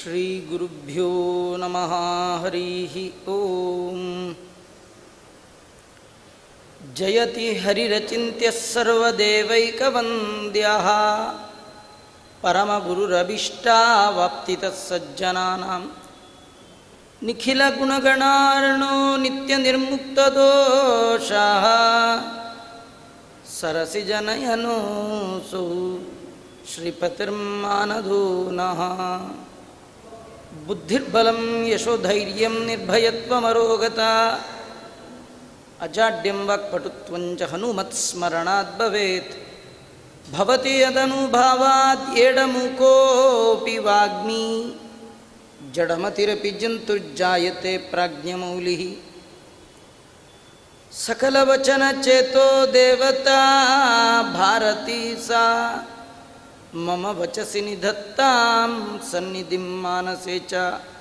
श्रीगुरुभ्यो नमः हरिः ॐ जयति हरिरचिन्त्यः सर्वदेवैकवन्द्यः परमगुरुरभीष्टावाप्तितः सज्जनानां निखिलगुणगणार्णो नित्यनिर्मुक्तदोषः सरसिजनयनोऽसौ श्रीपतिर्मानधो नः बुद्धिर्बलं यशोधैर्यं निर्भयत्वमरोगता अजाड्यं वाक्पटुत्वञ्च हनुमत्स्मरणात् भवेत् भवति यदनुभावात् एडमुकोऽपि वाग्मी जडमतिरपि जन्तुर्जायते प्राज्ञमौलिः सकलवचनचेतो देवता भारती सा मम वचसि निधत्तां सन्निधिं मानसे च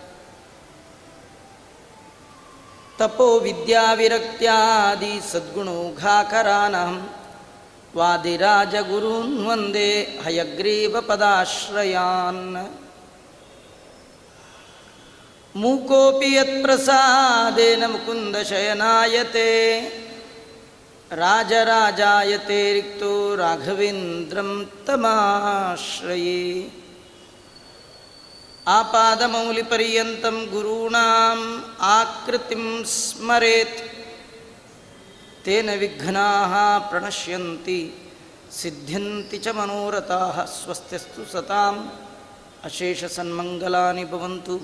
तपो विद्याविरक्त्यादि सद्गुणौघाकरानहं वादिराजगुरून् वन्दे हयग्रीवपदाश्रयान् मूकोऽपि यत्प्रसादेन मुकुन्दशयनायते राजराजायते रिक्तो राघवेन्द्रं तमाश्रये आपादमौलिपर्यन्तं गुरूणाम् आकृतिं स्मरेत् तेन विघ्नाः प्रणश्यन्ति सिद्ध्यन्ति च मनोरथाः स्वस्त्यस्तु सताम् अशेषसन्मङ्गलानि भवन्तु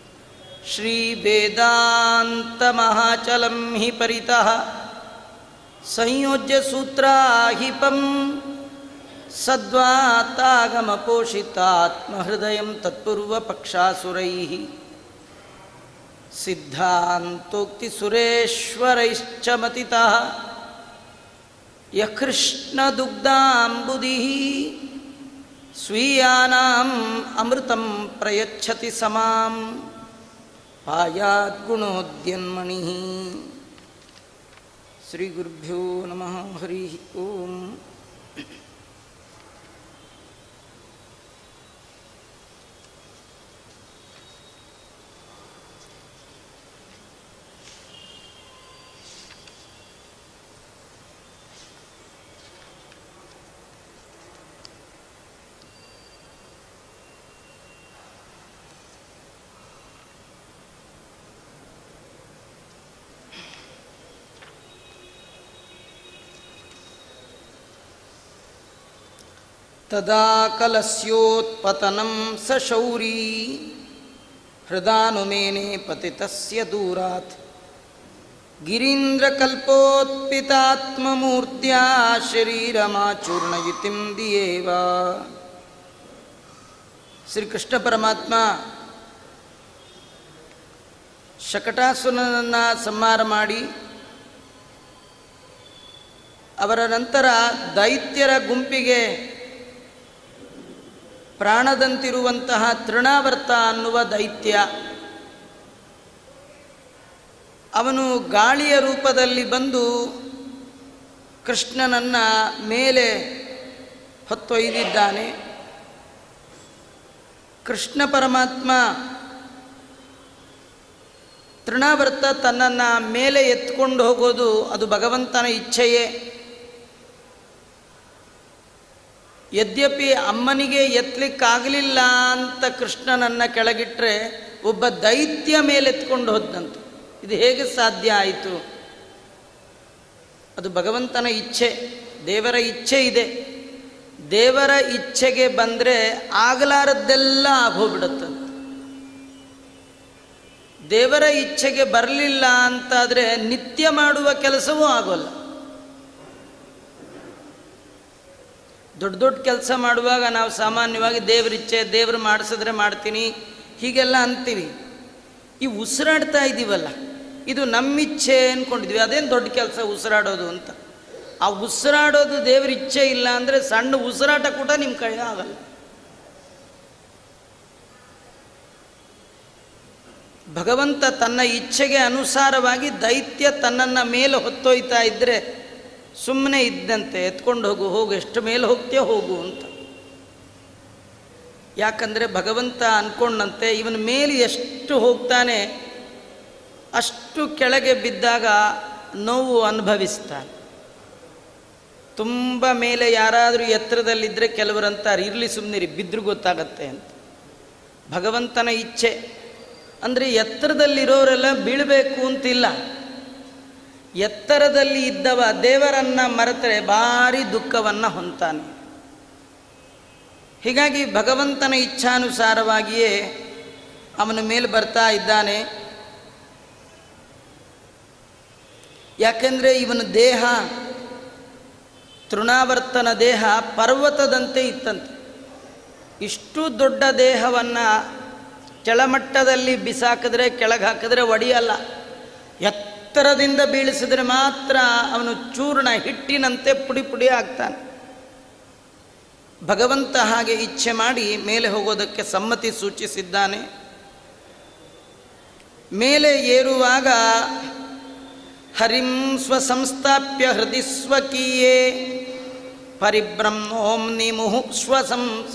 श्रीवेदान्तमहाचलं हि परितः संयोज्य सूत्राहिपं सद्वातागमपोषितात्महृदयं तत्पूर्वपक्षासुरैः सिद्धान्तोक्तिसुरेश्वरैश्च मतितः यः कृष्णदुग्धाम्बुधिः स्वीयानाम् अमृतं प्रयच्छति समां पायाद्गुणोद्यन्मणिः श्रीगुरुभ्यो नमः हरिः ॐ तदा कलस्योत्पतनं सशौरी हृदानुमेने पतितस्य दूरात् गिरीन्द्रकल्पोत्पितात्ममूर्त्या शरीरमाचूर्णयुतिं दियेव ಶ್ರೀಕೃಷ್ಣ ಪರಮಾತ್ಮ ಶಕಟಾಸುರನನ್ನು ಸಂಹಾರ ಮಾಡಿ ಅವರ ನಂತರ ದೈತ್ಯರ ಗುಂಪಿಗೆ ಪ್ರಾಣದಂತಿರುವಂತಹ ತೃಣಾವರ್ತ ಅನ್ನುವ ದೈತ್ಯ ಅವನು ಗಾಳಿಯ ರೂಪದಲ್ಲಿ ಬಂದು ಕೃಷ್ಣನನ್ನು ಮೇಲೆ ಹೊತ್ತೊಯ್ದಿದ್ದಾನೆ ಕೃಷ್ಣ ಪರಮಾತ್ಮ ತೃಣಾವರ್ತ ತನ್ನನ್ನು ಮೇಲೆ ಎತ್ಕೊಂಡು ಹೋಗೋದು ಅದು ಭಗವಂತನ ಇಚ್ಛೆಯೇ ಯದ್ಯಪಿ ಅಮ್ಮನಿಗೆ ಎತ್ತಲಿಕ್ಕಾಗಲಿಲ್ಲ ಅಂತ ಕೃಷ್ಣನನ್ನು ಕೆಳಗಿಟ್ಟರೆ ಒಬ್ಬ ದೈತ್ಯ ಮೇಲೆತ್ಕೊಂಡು ಹೋದಂತೆ ಇದು ಹೇಗೆ ಸಾಧ್ಯ ಆಯಿತು ಅದು ಭಗವಂತನ ಇಚ್ಛೆ ದೇವರ ಇಚ್ಛೆ ಇದೆ ದೇವರ ಇಚ್ಛೆಗೆ ಬಂದರೆ ಆಗಲಾರದ್ದೆಲ್ಲ ಆಗೋಗ್ಬಿಡುತ್ತಂತೆ ದೇವರ ಇಚ್ಛೆಗೆ ಬರಲಿಲ್ಲ ಅಂತಾದರೆ ನಿತ್ಯ ಮಾಡುವ ಕೆಲಸವೂ ಆಗೋಲ್ಲ ದೊಡ್ಡ ದೊಡ್ಡ ಕೆಲಸ ಮಾಡುವಾಗ ನಾವು ಸಾಮಾನ್ಯವಾಗಿ ದೇವ್ರ ಇಚ್ಛೆ ದೇವ್ರು ಮಾಡಿಸಿದ್ರೆ ಮಾಡ್ತೀನಿ ಹೀಗೆಲ್ಲ ಅಂತೀವಿ ಈ ಉಸಿರಾಡ್ತಾ ಇದ್ದೀವಲ್ಲ ಇದು ನಮ್ಮಿಚ್ಛೆ ಅಂದ್ಕೊಂಡಿದ್ವಿ ಅದೇನು ದೊಡ್ಡ ಕೆಲಸ ಉಸಿರಾಡೋದು ಅಂತ ಆ ಉಸಿರಾಡೋದು ದೇವ್ರ ಇಚ್ಛೆ ಇಲ್ಲ ಅಂದರೆ ಸಣ್ಣ ಉಸಿರಾಟ ಕೂಡ ನಿಮ್ಮ ಕೈ ಆಗಲ್ಲ ಭಗವಂತ ತನ್ನ ಇಚ್ಛೆಗೆ ಅನುಸಾರವಾಗಿ ದೈತ್ಯ ತನ್ನನ್ನು ಮೇಲೆ ಹೊತ್ತೊಯ್ತಾ ಇದ್ದರೆ ಸುಮ್ಮನೆ ಇದ್ದಂತೆ ಎತ್ಕೊಂಡು ಹೋಗು ಹೋಗು ಎಷ್ಟು ಮೇಲೆ ಹೋಗ್ತೀಯೋ ಹೋಗು ಅಂತ ಯಾಕಂದರೆ ಭಗವಂತ ಅಂದ್ಕೊಂಡಂತೆ ಇವನ ಮೇಲೆ ಎಷ್ಟು ಹೋಗ್ತಾನೆ ಅಷ್ಟು ಕೆಳಗೆ ಬಿದ್ದಾಗ ನೋವು ಅನುಭವಿಸ್ತಾನೆ ತುಂಬ ಮೇಲೆ ಯಾರಾದರೂ ಎತ್ತರದಲ್ಲಿದ್ದರೆ ಕೆಲವರು ಅಂತಾರೆ ಇರಲಿ ಸುಮ್ಮನಿರಿ ಬಿದ್ದರೂ ಗೊತ್ತಾಗತ್ತೆ ಅಂತ ಭಗವಂತನ ಇಚ್ಛೆ ಅಂದರೆ ಎತ್ತರದಲ್ಲಿರೋರೆಲ್ಲ ಬೀಳಬೇಕು ಅಂತಿಲ್ಲ ಎತ್ತರದಲ್ಲಿ ಇದ್ದವ ದೇವರನ್ನು ಮರೆತರೆ ಭಾರಿ ದುಃಖವನ್ನು ಹೊಂತಾನೆ ಹೀಗಾಗಿ ಭಗವಂತನ ಇಚ್ಛಾನುಸಾರವಾಗಿಯೇ ಅವನ ಮೇಲೆ ಬರ್ತಾ ಇದ್ದಾನೆ ಯಾಕೆಂದರೆ ಇವನ ದೇಹ ತೃಣಾವರ್ತನ ದೇಹ ಪರ್ವತದಂತೆ ಇತ್ತಂತೆ ಇಷ್ಟು ದೊಡ್ಡ ದೇಹವನ್ನು ಕೆಳಮಟ್ಟದಲ್ಲಿ ಬಿಸಾಕಿದ್ರೆ ಕೆಳಗೆ ಹಾಕಿದ್ರೆ ಒಡೆಯಲ್ಲ ಎತ್ತರದಿಂದ ಬೀಳಿಸಿದ್ರೆ ಮಾತ್ರ ಅವನು ಚೂರ್ಣ ಹಿಟ್ಟಿನಂತೆ ಪುಡಿ ಪುಡಿ ಆಗ್ತಾನೆ ಭಗವಂತ ಹಾಗೆ ಇಚ್ಛೆ ಮಾಡಿ ಮೇಲೆ ಹೋಗೋದಕ್ಕೆ ಸಮ್ಮತಿ ಸೂಚಿಸಿದ್ದಾನೆ ಮೇಲೆ ಏರುವಾಗ ಹರಿಂ ಸ್ವಸಂಸ್ಥಾಪ್ಯ ಹೃದಯ ಸ್ವಕೀಯೇ ಪರಿಬ್ರಹ್ಮೋಂ ನಿಮುಹು ಸ್ವಸಂಸ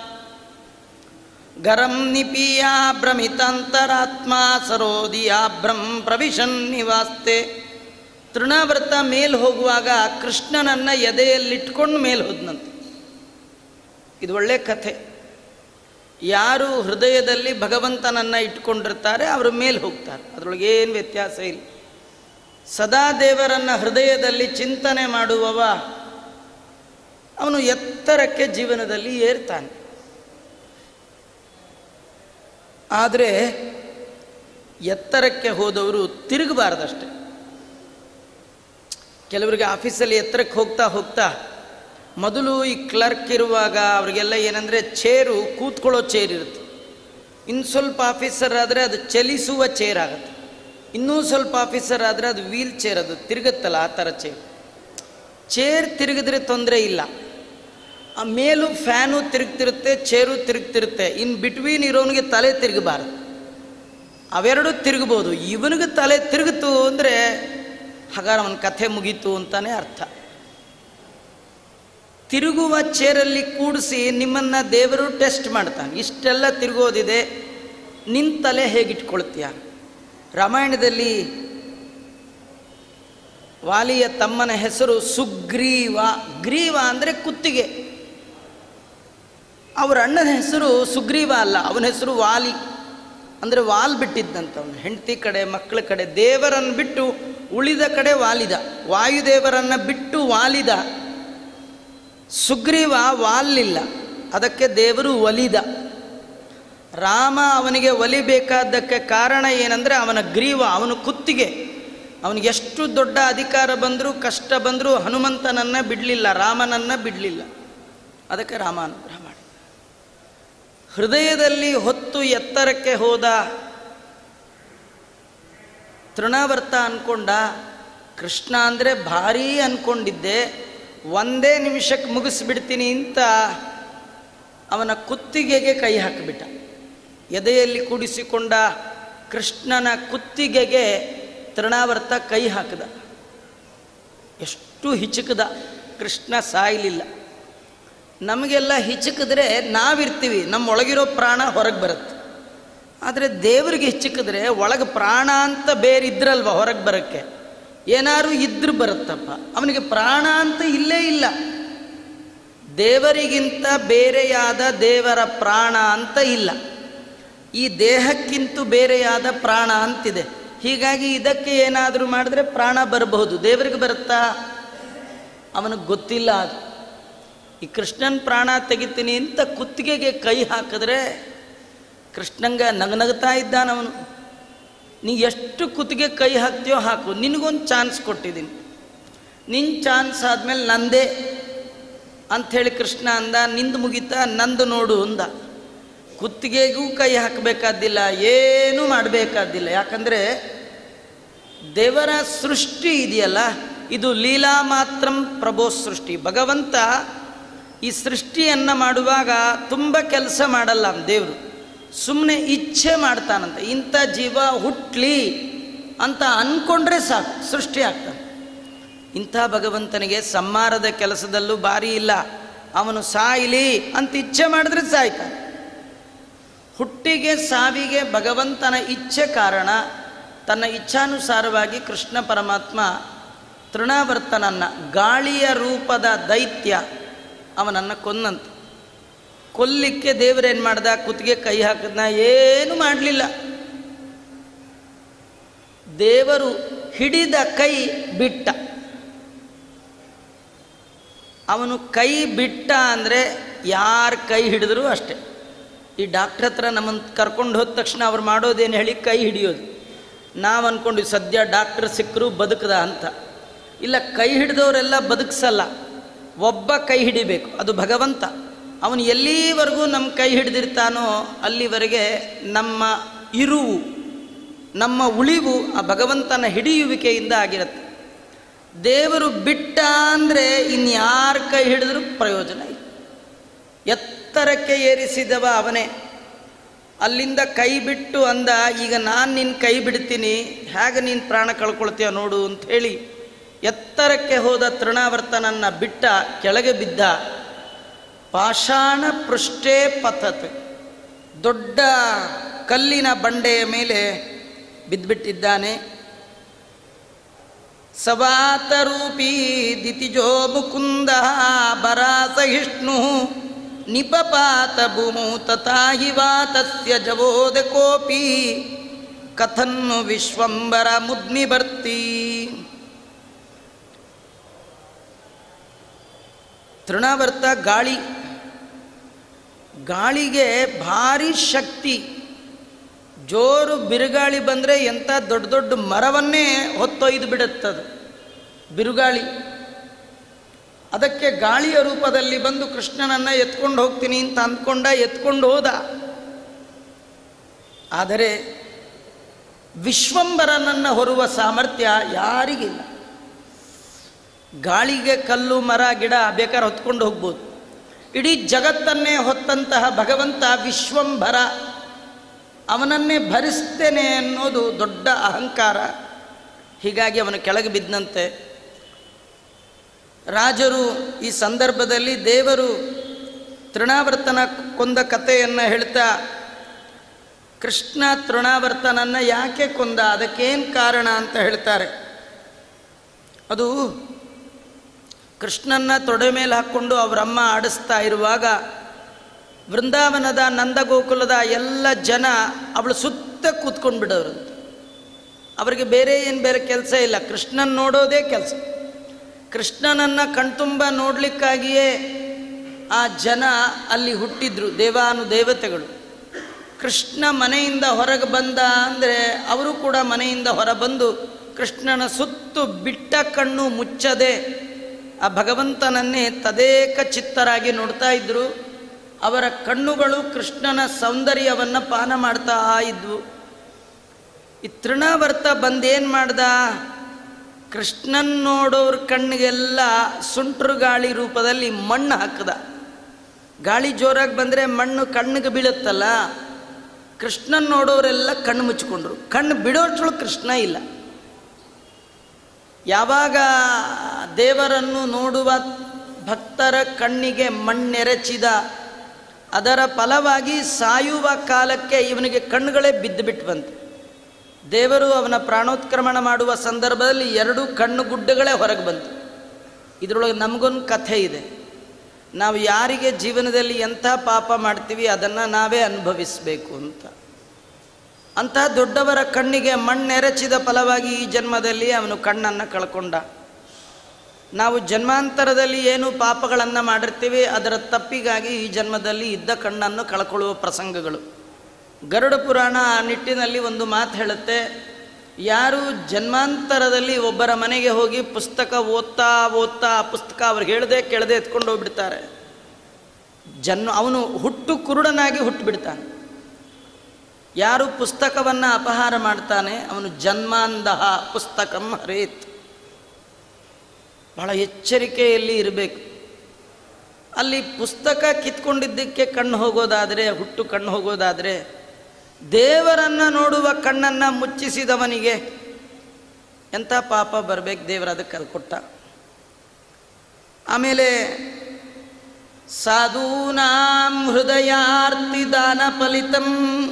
ಗರಂ ನಿಪೀಯ ಭ್ರಮಿತಾಂತರಾತ್ಮ ಸರೋದಿಯಾ ಭ್ರಂ ಪ್ರವಿಶನ್ ನಿವಾಸ್ತೆ ತೃಣಾವ್ರತ ಮೇಲ್ ಹೋಗುವಾಗ ಕೃಷ್ಣನನ್ನು ಎದೆಯಲ್ಲಿಟ್ಕೊಂಡು ಮೇಲೆ ಹೋದ್ನಂತೆ ಇದು ಒಳ್ಳೆ ಕಥೆ ಯಾರು ಹೃದಯದಲ್ಲಿ ಭಗವಂತನನ್ನು ಇಟ್ಕೊಂಡಿರ್ತಾರೆ ಅವರು ಮೇಲೆ ಹೋಗ್ತಾರೆ ಅದರೊಳಗೆ ಏನು ವ್ಯತ್ಯಾಸ ಇಲ್ಲ ಸದಾ ದೇವರನ್ನು ಹೃದಯದಲ್ಲಿ ಚಿಂತನೆ ಮಾಡುವವ ಅವನು ಎತ್ತರಕ್ಕೆ ಜೀವನದಲ್ಲಿ ಏರ್ತಾನೆ ಆದರೆ ಎತ್ತರಕ್ಕೆ ಹೋದವರು ತಿರುಗಬಾರ್ದಷ್ಟೆ ಕೆಲವರಿಗೆ ಆಫೀಸಲ್ಲಿ ಎತ್ತರಕ್ಕೆ ಹೋಗ್ತಾ ಹೋಗ್ತಾ ಮೊದಲು ಈ ಕ್ಲರ್ಕ್ ಇರುವಾಗ ಅವರಿಗೆಲ್ಲ ಏನಂದರೆ ಚೇರು ಕೂತ್ಕೊಳ್ಳೋ ಚೇರ್ ಇರುತ್ತೆ ಇನ್ನು ಸ್ವಲ್ಪ ಆಫೀಸರ್ ಆದರೆ ಅದು ಚಲಿಸುವ ಚೇರ್ ಆಗುತ್ತೆ ಇನ್ನೂ ಸ್ವಲ್ಪ ಆಫೀಸರ್ ಆದರೆ ಅದು ವೀಲ್ ಚೇರ್ ಅದು ತಿರುಗುತ್ತಲ್ಲ ಆ ಥರ ಚೇರ್ ಚೇರ್ ತಿರುಗಿದ್ರೆ ತೊಂದರೆ ಇಲ್ಲ ಆ ಮೇಲೂ ಫ್ಯಾನು ತಿರುಗ್ತಿರುತ್ತೆ ಚೇರು ತಿರುಗ್ತಿರುತ್ತೆ ಇನ್ನು ಬಿಟ್ವೀನ್ ಇರೋನಿಗೆ ತಲೆ ತಿರುಗಬಾರ್ದು ಅವೆರಡೂ ತಿರುಗ್ಬೋದು ಇವನಿಗೆ ತಲೆ ತಿರುಗಿತು ಅಂದರೆ ಹಾಗಾದ್ರೆ ಅವನ ಕಥೆ ಮುಗೀತು ಅಂತಲೇ ಅರ್ಥ ತಿರುಗುವ ಚೇರಲ್ಲಿ ಕೂಡಿಸಿ ನಿಮ್ಮನ್ನು ದೇವರು ಟೆಸ್ಟ್ ಮಾಡ್ತಾನೆ ಇಷ್ಟೆಲ್ಲ ತಿರುಗೋದಿದೆ ನಿನ್ನ ತಲೆ ಹೇಗಿಟ್ಕೊಳ್ತೀಯ ರಾಮಾಯಣದಲ್ಲಿ ವಾಲಿಯ ತಮ್ಮನ ಹೆಸರು ಸುಗ್ರೀವ ಗ್ರೀವ ಅಂದರೆ ಕುತ್ತಿಗೆ ಅವರ ಅಣ್ಣನ ಹೆಸರು ಸುಗ್ರೀವ ಅಲ್ಲ ಅವನ ಹೆಸರು ವಾಲಿ ಅಂದರೆ ವಾಲ್ ಬಿಟ್ಟಿದ್ದಂತ ಅವನು ಹೆಂಡತಿ ಕಡೆ ಮಕ್ಕಳ ಕಡೆ ದೇವರನ್ನು ಬಿಟ್ಟು ಉಳಿದ ಕಡೆ ವಾಲಿದ ವಾಯುದೇವರನ್ನು ಬಿಟ್ಟು ವಾಲಿದ ಸುಗ್ರೀವ ವಾಲಿಲ್ಲ ಅದಕ್ಕೆ ದೇವರು ಒಲಿದ ರಾಮ ಅವನಿಗೆ ಒಲಿಬೇಕಾದ್ದಕ್ಕೆ ಕಾರಣ ಏನಂದರೆ ಅವನ ಗ್ರೀವ ಅವನ ಕುತ್ತಿಗೆ ಅವನಿಗೆ ಎಷ್ಟು ದೊಡ್ಡ ಅಧಿಕಾರ ಬಂದರೂ ಕಷ್ಟ ಬಂದರೂ ಹನುಮಂತನನ್ನು ಬಿಡಲಿಲ್ಲ ರಾಮನನ್ನು ಬಿಡಲಿಲ್ಲ ಅದಕ್ಕೆ ರಾಮಾನುಗ್ರಹ ಮಾಡಿ ಹೃದಯದಲ್ಲಿ ಹೊತ್ತು ಎತ್ತರಕ್ಕೆ ಹೋದ ತೃಣಾವರ್ತ ಅನ್ಕೊಂಡ ಕೃಷ್ಣ ಅಂದರೆ ಭಾರೀ ಅನ್ಕೊಂಡಿದ್ದೆ ಒಂದೇ ನಿಮಿಷಕ್ಕೆ ಮುಗಿಸ್ಬಿಡ್ತೀನಿ ಅಂತ ಅವನ ಕುತ್ತಿಗೆಗೆ ಕೈ ಹಾಕಿಬಿಟ್ಟ ಎದೆಯಲ್ಲಿ ಕೂಡಿಸಿಕೊಂಡ ಕೃಷ್ಣನ ಕುತ್ತಿಗೆಗೆ ತೃಣಾವರ್ತ ಕೈ ಹಾಕಿದ ಎಷ್ಟು ಹಿಚುಕದ ಕೃಷ್ಣ ಸಾಯಲಿಲ್ಲ ನಮಗೆಲ್ಲ ಹಿಚಕಿದ್ರೆ ನಾವಿರ್ತೀವಿ ನಮ್ಮ ಒಳಗಿರೋ ಪ್ರಾಣ ಹೊರಗೆ ಬರುತ್ತೆ ಆದರೆ ದೇವರಿಗೆ ಹಿಚಕಿದ್ರೆ ಒಳಗೆ ಪ್ರಾಣ ಅಂತ ಬೇರೆ ಇದ್ರಲ್ವ ಹೊರಗೆ ಬರೋಕ್ಕೆ ಏನಾರು ಇದ್ರೆ ಬರುತ್ತಪ್ಪ ಅವನಿಗೆ ಪ್ರಾಣ ಅಂತ ಇಲ್ಲೇ ಇಲ್ಲ ದೇವರಿಗಿಂತ ಬೇರೆಯಾದ ದೇವರ ಪ್ರಾಣ ಅಂತ ಇಲ್ಲ ಈ ದೇಹಕ್ಕಿಂತ ಬೇರೆಯಾದ ಪ್ರಾಣ ಅಂತಿದೆ ಹೀಗಾಗಿ ಇದಕ್ಕೆ ಏನಾದರೂ ಮಾಡಿದ್ರೆ ಪ್ರಾಣ ಬರಬಹುದು ದೇವರಿಗೆ ಬರುತ್ತಾ ಅವನಿಗೆ ಗೊತ್ತಿಲ್ಲ ಅದು ಈ ಕೃಷ್ಣನ ಪ್ರಾಣ ತೆಗಿತೀನಿ ಅಂತ ಕುತ್ತಿಗೆಗೆ ಕೈ ಹಾಕಿದ್ರೆ ಕೃಷ್ಣಂಗ ನಗನಗ್ತಾ ಇದ್ದಾನವನು ನೀ ಎಷ್ಟು ಕುತ್ತಿಗೆ ಕೈ ಹಾಕ್ತೀಯೋ ಹಾಕು ನಿನಗೊಂದು ಚಾನ್ಸ್ ಕೊಟ್ಟಿದ್ದೀನಿ ನಿನ್ನ ಚಾನ್ಸ್ ಆದಮೇಲೆ ನಂದೇ ಅಂಥೇಳಿ ಕೃಷ್ಣ ಅಂದ ನಿಂದು ಮುಗಿತಾ ನಂದು ನೋಡು ಅಂದ ಕುತ್ತಿಗೆಗೂ ಕೈ ಹಾಕಬೇಕಾದ್ದಿಲ್ಲ ಏನೂ ಮಾಡಬೇಕಾದ್ದಿಲ್ಲ ಯಾಕಂದರೆ ದೇವರ ಸೃಷ್ಟಿ ಇದೆಯಲ್ಲ ಇದು ಲೀಲಾ ಮಾತ್ರಂ ಪ್ರಭೋ ಸೃಷ್ಟಿ ಭಗವಂತ ಈ ಸೃಷ್ಟಿಯನ್ನು ಮಾಡುವಾಗ ತುಂಬ ಕೆಲಸ ಮಾಡಲ್ಲ ದೇವರು ಸುಮ್ಮನೆ ಇಚ್ಛೆ ಮಾಡ್ತಾನಂತ ಇಂಥ ಜೀವ ಹುಟ್ಲಿ ಅಂತ ಅಂದ್ಕೊಂಡ್ರೆ ಸಾಕು ಸೃಷ್ಟಿ ಆಗ್ತಾನೆ ಇಂಥ ಭಗವಂತನಿಗೆ ಸಂಹಾರದ ಕೆಲಸದಲ್ಲೂ ಭಾರಿ ಇಲ್ಲ ಅವನು ಸಾಯಲಿ ಅಂತ ಇಚ್ಛೆ ಮಾಡಿದ್ರೆ ಸಾಯ್ತಾನೆ ಹುಟ್ಟಿಗೆ ಸಾವಿಗೆ ಭಗವಂತನ ಇಚ್ಛೆ ಕಾರಣ ತನ್ನ ಇಚ್ಛಾನುಸಾರವಾಗಿ ಕೃಷ್ಣ ಪರಮಾತ್ಮ ತೃಣಾವರ್ತನನ್ನ ಗಾಳಿಯ ರೂಪದ ದೈತ್ಯ ಅವನನ್ನು ಕೊಂದಂತೆ ಕೊಲ್ಲಿಕ್ಕೆ ದೇವರೇನು ಮಾಡ್ದ ಕುತ್ತಿಗೆ ಕೈ ಹಾಕಿದ್ನ ಏನು ಮಾಡಲಿಲ್ಲ ದೇವರು ಹಿಡಿದ ಕೈ ಬಿಟ್ಟ ಅವನು ಕೈ ಬಿಟ್ಟ ಅಂದರೆ ಯಾರ ಕೈ ಹಿಡಿದ್ರು ಅಷ್ಟೆ ಈ ಡಾಕ್ಟ್ರ್ ಹತ್ರ ನಮ್ಮನ್ನು ಕರ್ಕೊಂಡು ಹೋದ ತಕ್ಷಣ ಅವ್ರು ಮಾಡೋದೇನು ಹೇಳಿ ಕೈ ಹಿಡಿಯೋದು ನಾವು ಅಂದ್ಕೊಂಡ್ವಿ ಸದ್ಯ ಡಾಕ್ಟ್ರ್ ಸಿಕ್ಕರು ಬದುಕದ ಅಂತ ಇಲ್ಲ ಕೈ ಹಿಡಿದವರೆಲ್ಲ ಬದುಕಿಸಲ್ಲ ಒಬ್ಬ ಕೈ ಹಿಡಿಬೇಕು ಅದು ಭಗವಂತ ಅವನು ಎಲ್ಲಿವರೆಗೂ ನಮ್ಮ ಕೈ ಹಿಡಿದಿರ್ತಾನೋ ಅಲ್ಲಿವರೆಗೆ ನಮ್ಮ ಇರುವು ನಮ್ಮ ಉಳಿವು ಆ ಭಗವಂತನ ಹಿಡಿಯುವಿಕೆಯಿಂದ ಆಗಿರುತ್ತೆ ದೇವರು ಬಿಟ್ಟ ಅಂದರೆ ಇನ್ಯಾರ ಕೈ ಹಿಡಿದ್ರೂ ಪ್ರಯೋಜನ ಇಲ್ಲ ಎತ್ತರಕ್ಕೆ ಏರಿಸಿದವ ಅವನೇ ಅಲ್ಲಿಂದ ಕೈ ಬಿಟ್ಟು ಅಂದ ಈಗ ನಾನು ನಿನ್ನ ಕೈ ಬಿಡ್ತೀನಿ ಹೇಗೆ ನೀನು ಪ್ರಾಣ ಕಳ್ಕೊಳ್ತೀಯ ನೋಡು ಅಂತ ಹೇಳಿ ಎತ್ತರಕ್ಕೆ ಹೋದ ತೃಣಾವರ್ತನನ್ನ ಬಿಟ್ಟ ಕೆಳಗೆ ಬಿದ್ದ ಪಾಷಾಣ ಪೃಷ್ಠೇ ಪತತ್ ದೊಡ್ಡ ಕಲ್ಲಿನ ಬಂಡೆಯ ಮೇಲೆ ಬಿದ್ದುಬಿಟ್ಟಿದ್ದಾನೆ ಸವಾತರೂಪೀ ದಿತಿಜೋ ಮುಕುಂದ ಬರಾಸಹಿಷ್ಣು ನಿಪಪಾತ ಭೂಮು ತಥಾ ಹಿ ವಾ ತಸ್ಯ ಜವೋದ ಕೋಪಿ ಕಥನ್ನು ವಿಶ್ವಂಬರ ಮುದ್ಮಿ ಬರ್ತಿ ತೃಣಾವರ್ತ ಗಾಳಿ ಗಾಳಿಗೆ ಭಾರಿ ಶಕ್ತಿ ಜೋರು ಬಿರುಗಾಳಿ ಬಂದರೆ ಎಂಥ ದೊಡ್ಡ ದೊಡ್ಡ ಮರವನ್ನೇ ಹೊತ್ತೊಯ್ದು ಬಿಡುತ್ತದು ಬಿರುಗಾಳಿ ಅದಕ್ಕೆ ಗಾಳಿಯ ರೂಪದಲ್ಲಿ ಬಂದು ಕೃಷ್ಣನನ್ನು ಎತ್ಕೊಂಡು ಹೋಗ್ತೀನಿ ಅಂತ ಅಂದ್ಕೊಂಡ ಎತ್ಕೊಂಡು ಹೋದ ಆದರೆ ವಿಶ್ವಂಬರನನ್ನು ಹೊರುವ ಸಾಮರ್ಥ್ಯ ಯಾರಿಗಿಲ್ಲ ಗಾಳಿಗೆ ಕಲ್ಲು ಮರ ಗಿಡ ಬೇಕಾದ್ರೆ ಹೊತ್ಕೊಂಡು ಹೋಗ್ಬೋದು ಇಡೀ ಜಗತ್ತನ್ನೇ ಹೊತ್ತಂತಹ ಭಗವಂತ ವಿಶ್ವಂಭರ ಅವನನ್ನೇ ಭರಿಸ್ತೇನೆ ಅನ್ನೋದು ದೊಡ್ಡ ಅಹಂಕಾರ ಹೀಗಾಗಿ ಅವನು ಕೆಳಗೆ ಬಿದ್ದಂತೆ ರಾಜರು ಈ ಸಂದರ್ಭದಲ್ಲಿ ದೇವರು ತೃಣಾವರ್ತನ ಕೊಂದ ಕಥೆಯನ್ನು ಹೇಳ್ತಾ ಕೃಷ್ಣ ತೃಣಾವರ್ತನನ್ನು ಯಾಕೆ ಕೊಂದ ಅದಕ್ಕೇನು ಕಾರಣ ಅಂತ ಹೇಳ್ತಾರೆ ಅದು ಕೃಷ್ಣನ್ನ ತೊಡೆ ಮೇಲೆ ಹಾಕ್ಕೊಂಡು ಅವರಮ್ಮ ಆಡಿಸ್ತಾ ಇರುವಾಗ ವೃಂದಾವನದ ನಂದಗೋಕುಲದ ಎಲ್ಲ ಜನ ಅವಳು ಸುತ್ತ ಕೂತ್ಕೊಂಡು ಬಿಡೋರಂತೆ ಅವರಿಗೆ ಬೇರೆ ಏನು ಬೇರೆ ಕೆಲಸ ಇಲ್ಲ ಕೃಷ್ಣನ್ ನೋಡೋದೇ ಕೆಲಸ ಕೃಷ್ಣನನ್ನು ಕಣ್ತುಂಬ ನೋಡಲಿಕ್ಕಾಗಿಯೇ ಆ ಜನ ಅಲ್ಲಿ ಹುಟ್ಟಿದ್ರು ದೇವಾನು ದೇವತೆಗಳು ಕೃಷ್ಣ ಮನೆಯಿಂದ ಹೊರಗೆ ಬಂದ ಅಂದರೆ ಅವರು ಕೂಡ ಮನೆಯಿಂದ ಹೊರ ಬಂದು ಕೃಷ್ಣನ ಸುತ್ತು ಬಿಟ್ಟ ಕಣ್ಣು ಮುಚ್ಚದೆ ಆ ಭಗವಂತನನ್ನೇ ತದೇಕ ಚಿತ್ತರಾಗಿ ನೋಡ್ತಾ ಇದ್ದರು ಅವರ ಕಣ್ಣುಗಳು ಕೃಷ್ಣನ ಸೌಂದರ್ಯವನ್ನು ಪಾನ ಮಾಡ್ತಾ ಇದ್ವು ಈ ತೃಣಾವರ್ತ ಬಂದೇನು ಮಾಡ್ದ ಕೃಷ್ಣನ್ ನೋಡೋರ ಕಣ್ಣಿಗೆಲ್ಲ ಸುಂಟ್ರು ಗಾಳಿ ರೂಪದಲ್ಲಿ ಮಣ್ಣು ಹಾಕ್ದ ಗಾಳಿ ಜೋರಾಗಿ ಬಂದರೆ ಮಣ್ಣು ಕಣ್ಣಿಗೆ ಬೀಳುತ್ತಲ್ಲ ಕೃಷ್ಣನ್ ನೋಡೋರೆಲ್ಲ ಕಣ್ಣು ಮುಚ್ಕೊಂಡ್ರು ಕಣ್ಣು ಬಿಡೋಷ್ಟ್ರೊಳಗೆ ಕೃಷ್ಣ ಇಲ್ಲ ಯಾವಾಗ ದೇವರನ್ನು ನೋಡುವ ಭಕ್ತರ ಕಣ್ಣಿಗೆ ಮಣ್ಣೆರಚಿದ ಅದರ ಫಲವಾಗಿ ಸಾಯುವ ಕಾಲಕ್ಕೆ ಇವನಿಗೆ ಕಣ್ಣುಗಳೇ ಬಿದ್ದು ಬಿಟ್ಟುವಂತೆ ದೇವರು ಅವನ ಪ್ರಾಣೋತ್ಕ್ರಮಣ ಮಾಡುವ ಸಂದರ್ಭದಲ್ಲಿ ಎರಡು ಕಣ್ಣು ಗುಡ್ಡಗಳೇ ಹೊರಗೆ ಬಂತು ಇದರೊಳಗೆ ನಮಗೊಂದು ಕಥೆ ಇದೆ ನಾವು ಯಾರಿಗೆ ಜೀವನದಲ್ಲಿ ಎಂಥ ಪಾಪ ಮಾಡ್ತೀವಿ ಅದನ್ನು ನಾವೇ ಅನುಭವಿಸಬೇಕು ಅಂತ ಅಂತಹ ದೊಡ್ಡವರ ಕಣ್ಣಿಗೆ ಮಣ್ಣೆರಚಿದ ಫಲವಾಗಿ ಈ ಜನ್ಮದಲ್ಲಿ ಅವನು ಕಣ್ಣನ್ನು ಕಳ್ಕೊಂಡ ನಾವು ಜನ್ಮಾಂತರದಲ್ಲಿ ಏನು ಪಾಪಗಳನ್ನು ಮಾಡಿರ್ತೀವಿ ಅದರ ತಪ್ಪಿಗಾಗಿ ಈ ಜನ್ಮದಲ್ಲಿ ಇದ್ದ ಕಣ್ಣನ್ನು ಕಳ್ಕೊಳ್ಳುವ ಪ್ರಸಂಗಗಳು ಗರುಡ ಪುರಾಣ ಆ ನಿಟ್ಟಿನಲ್ಲಿ ಒಂದು ಮಾತು ಹೇಳುತ್ತೆ ಯಾರು ಜನ್ಮಾಂತರದಲ್ಲಿ ಒಬ್ಬರ ಮನೆಗೆ ಹೋಗಿ ಪುಸ್ತಕ ಓದ್ತಾ ಓದ್ತಾ ಆ ಪುಸ್ತಕ ಅವ್ರಿಗೆ ಹೇಳದೆ ಕೇಳದೆ ಎತ್ಕೊಂಡು ಹೋಗ್ಬಿಡ್ತಾರೆ ಜನ್ಮ ಅವನು ಹುಟ್ಟು ಕುರುಡನಾಗಿ ಹುಟ್ಟುಬಿಡ್ತಾನೆ ಯಾರು ಪುಸ್ತಕವನ್ನು ಅಪಹಾರ ಮಾಡ್ತಾನೆ ಅವನು ಜನ್ಮಾಂಧಃ ಪುಸ್ತಕಂ ಹರೇತ್ ಬಹಳ ಎಚ್ಚರಿಕೆಯಲ್ಲಿ ಇರಬೇಕು ಅಲ್ಲಿ ಪುಸ್ತಕ ಕಿತ್ಕೊಂಡಿದ್ದಕ್ಕೆ ಕಣ್ಣು ಹೋಗೋದಾದರೆ ಹುಟ್ಟು ಕಣ್ಣು ಹೋಗೋದಾದರೆ ದೇವರನ್ನು ನೋಡುವ ಕಣ್ಣನ್ನು ಮುಚ್ಚಿಸಿದವನಿಗೆ ಎಂಥ ಪಾಪ ಬರಬೇಕು ದೇವರ ಅದಕ್ಕೆ ಅದು ಕೊಟ್ಟ ಆಮೇಲೆ ಸಾಧೂನಾಂ ಹೃದಯಾರ್ತಿ ದಾನ ಫಲಿತಂ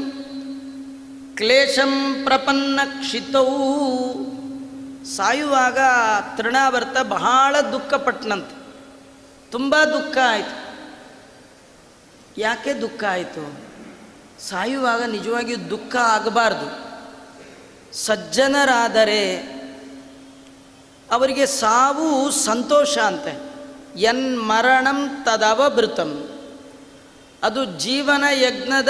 ಕ್ಲೇಶಂ ಪ್ರಪನ್ನ ಕ್ಷಿತೌ ಸಾಯುವಾಗ ತೃಣಾವರ್ತ ಬಹಳ ದುಃಖಪಟ್ಟನಂತೆ ತುಂಬ ದುಃಖ ಆಯಿತು ಯಾಕೆ ದುಃಖ ಆಯಿತು ಸಾಯುವಾಗ ನಿಜವಾಗಿಯೂ ದುಃಖ ಆಗಬಾರ್ದು ಸಜ್ಜನರಾದರೆ ಅವರಿಗೆ ಸಾವು ಸಂತೋಷ ಅಂತೆ ಎನ್ ಮರಣಂ ತದವಭೃತಂ ಅದು ಜೀವನ ಯಜ್ಞದ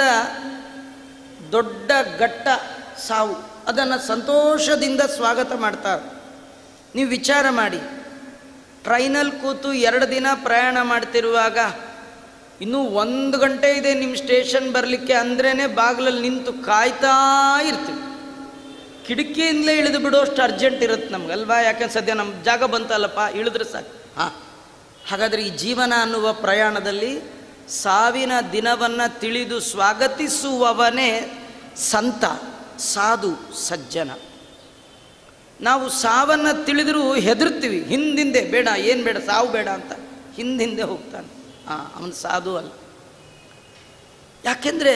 ದೊಡ್ಡ ಘಟ್ಟ ಸಾವು ಅದನ್ನು ಸಂತೋಷದಿಂದ ಸ್ವಾಗತ ಮಾಡ್ತಾರೆ ನೀವು ವಿಚಾರ ಮಾಡಿ ಟ್ರೈನಲ್ಲಿ ಕೂತು ಎರಡು ದಿನ ಪ್ರಯಾಣ ಮಾಡ್ತಿರುವಾಗ ಇನ್ನೂ ಒಂದು ಗಂಟೆ ಇದೆ ನಿಮ್ಮ ಸ್ಟೇಷನ್ ಬರಲಿಕ್ಕೆ ಅಂದ್ರೇ ಬಾಗಿಲಲ್ಲಿ ನಿಂತು ಕಾಯ್ತಾ ಇರ್ತೀವಿ ಕಿಟಕಿಯಿಂದಲೇ ಇಳಿದು ಬಿಡೋಷ್ಟು ಅರ್ಜೆಂಟ್ ಇರುತ್ತೆ ನಮ್ಗೆ ಅಲ್ವಾ ಯಾಕಂದ್ರೆ ಸದ್ಯ ನಮ್ಮ ಜಾಗ ಬಂತಲ್ಲಪ್ಪ ಇಳಿದ್ರೆ ಸಾಕು ಹಾಂ ಹಾಗಾದರೆ ಈ ಜೀವನ ಅನ್ನುವ ಪ್ರಯಾಣದಲ್ಲಿ ಸಾವಿನ ದಿನವನ್ನು ತಿಳಿದು ಸ್ವಾಗತಿಸುವವನೇ ಸಂತ ಸಾಧು ಸಜ್ಜನ ನಾವು ಸಾವನ್ನು ತಿಳಿದರೂ ಹೆದರ್ತೀವಿ ಹಿಂದಿಂದೆ ಬೇಡ ಏನು ಬೇಡ ಸಾವು ಬೇಡ ಅಂತ ಹಿಂದಿಂದೆ ಹೋಗ್ತಾನೆ ಹಾಂ ಅವನು ಸಾಧು ಅಲ್ಲ ಯಾಕೆಂದರೆ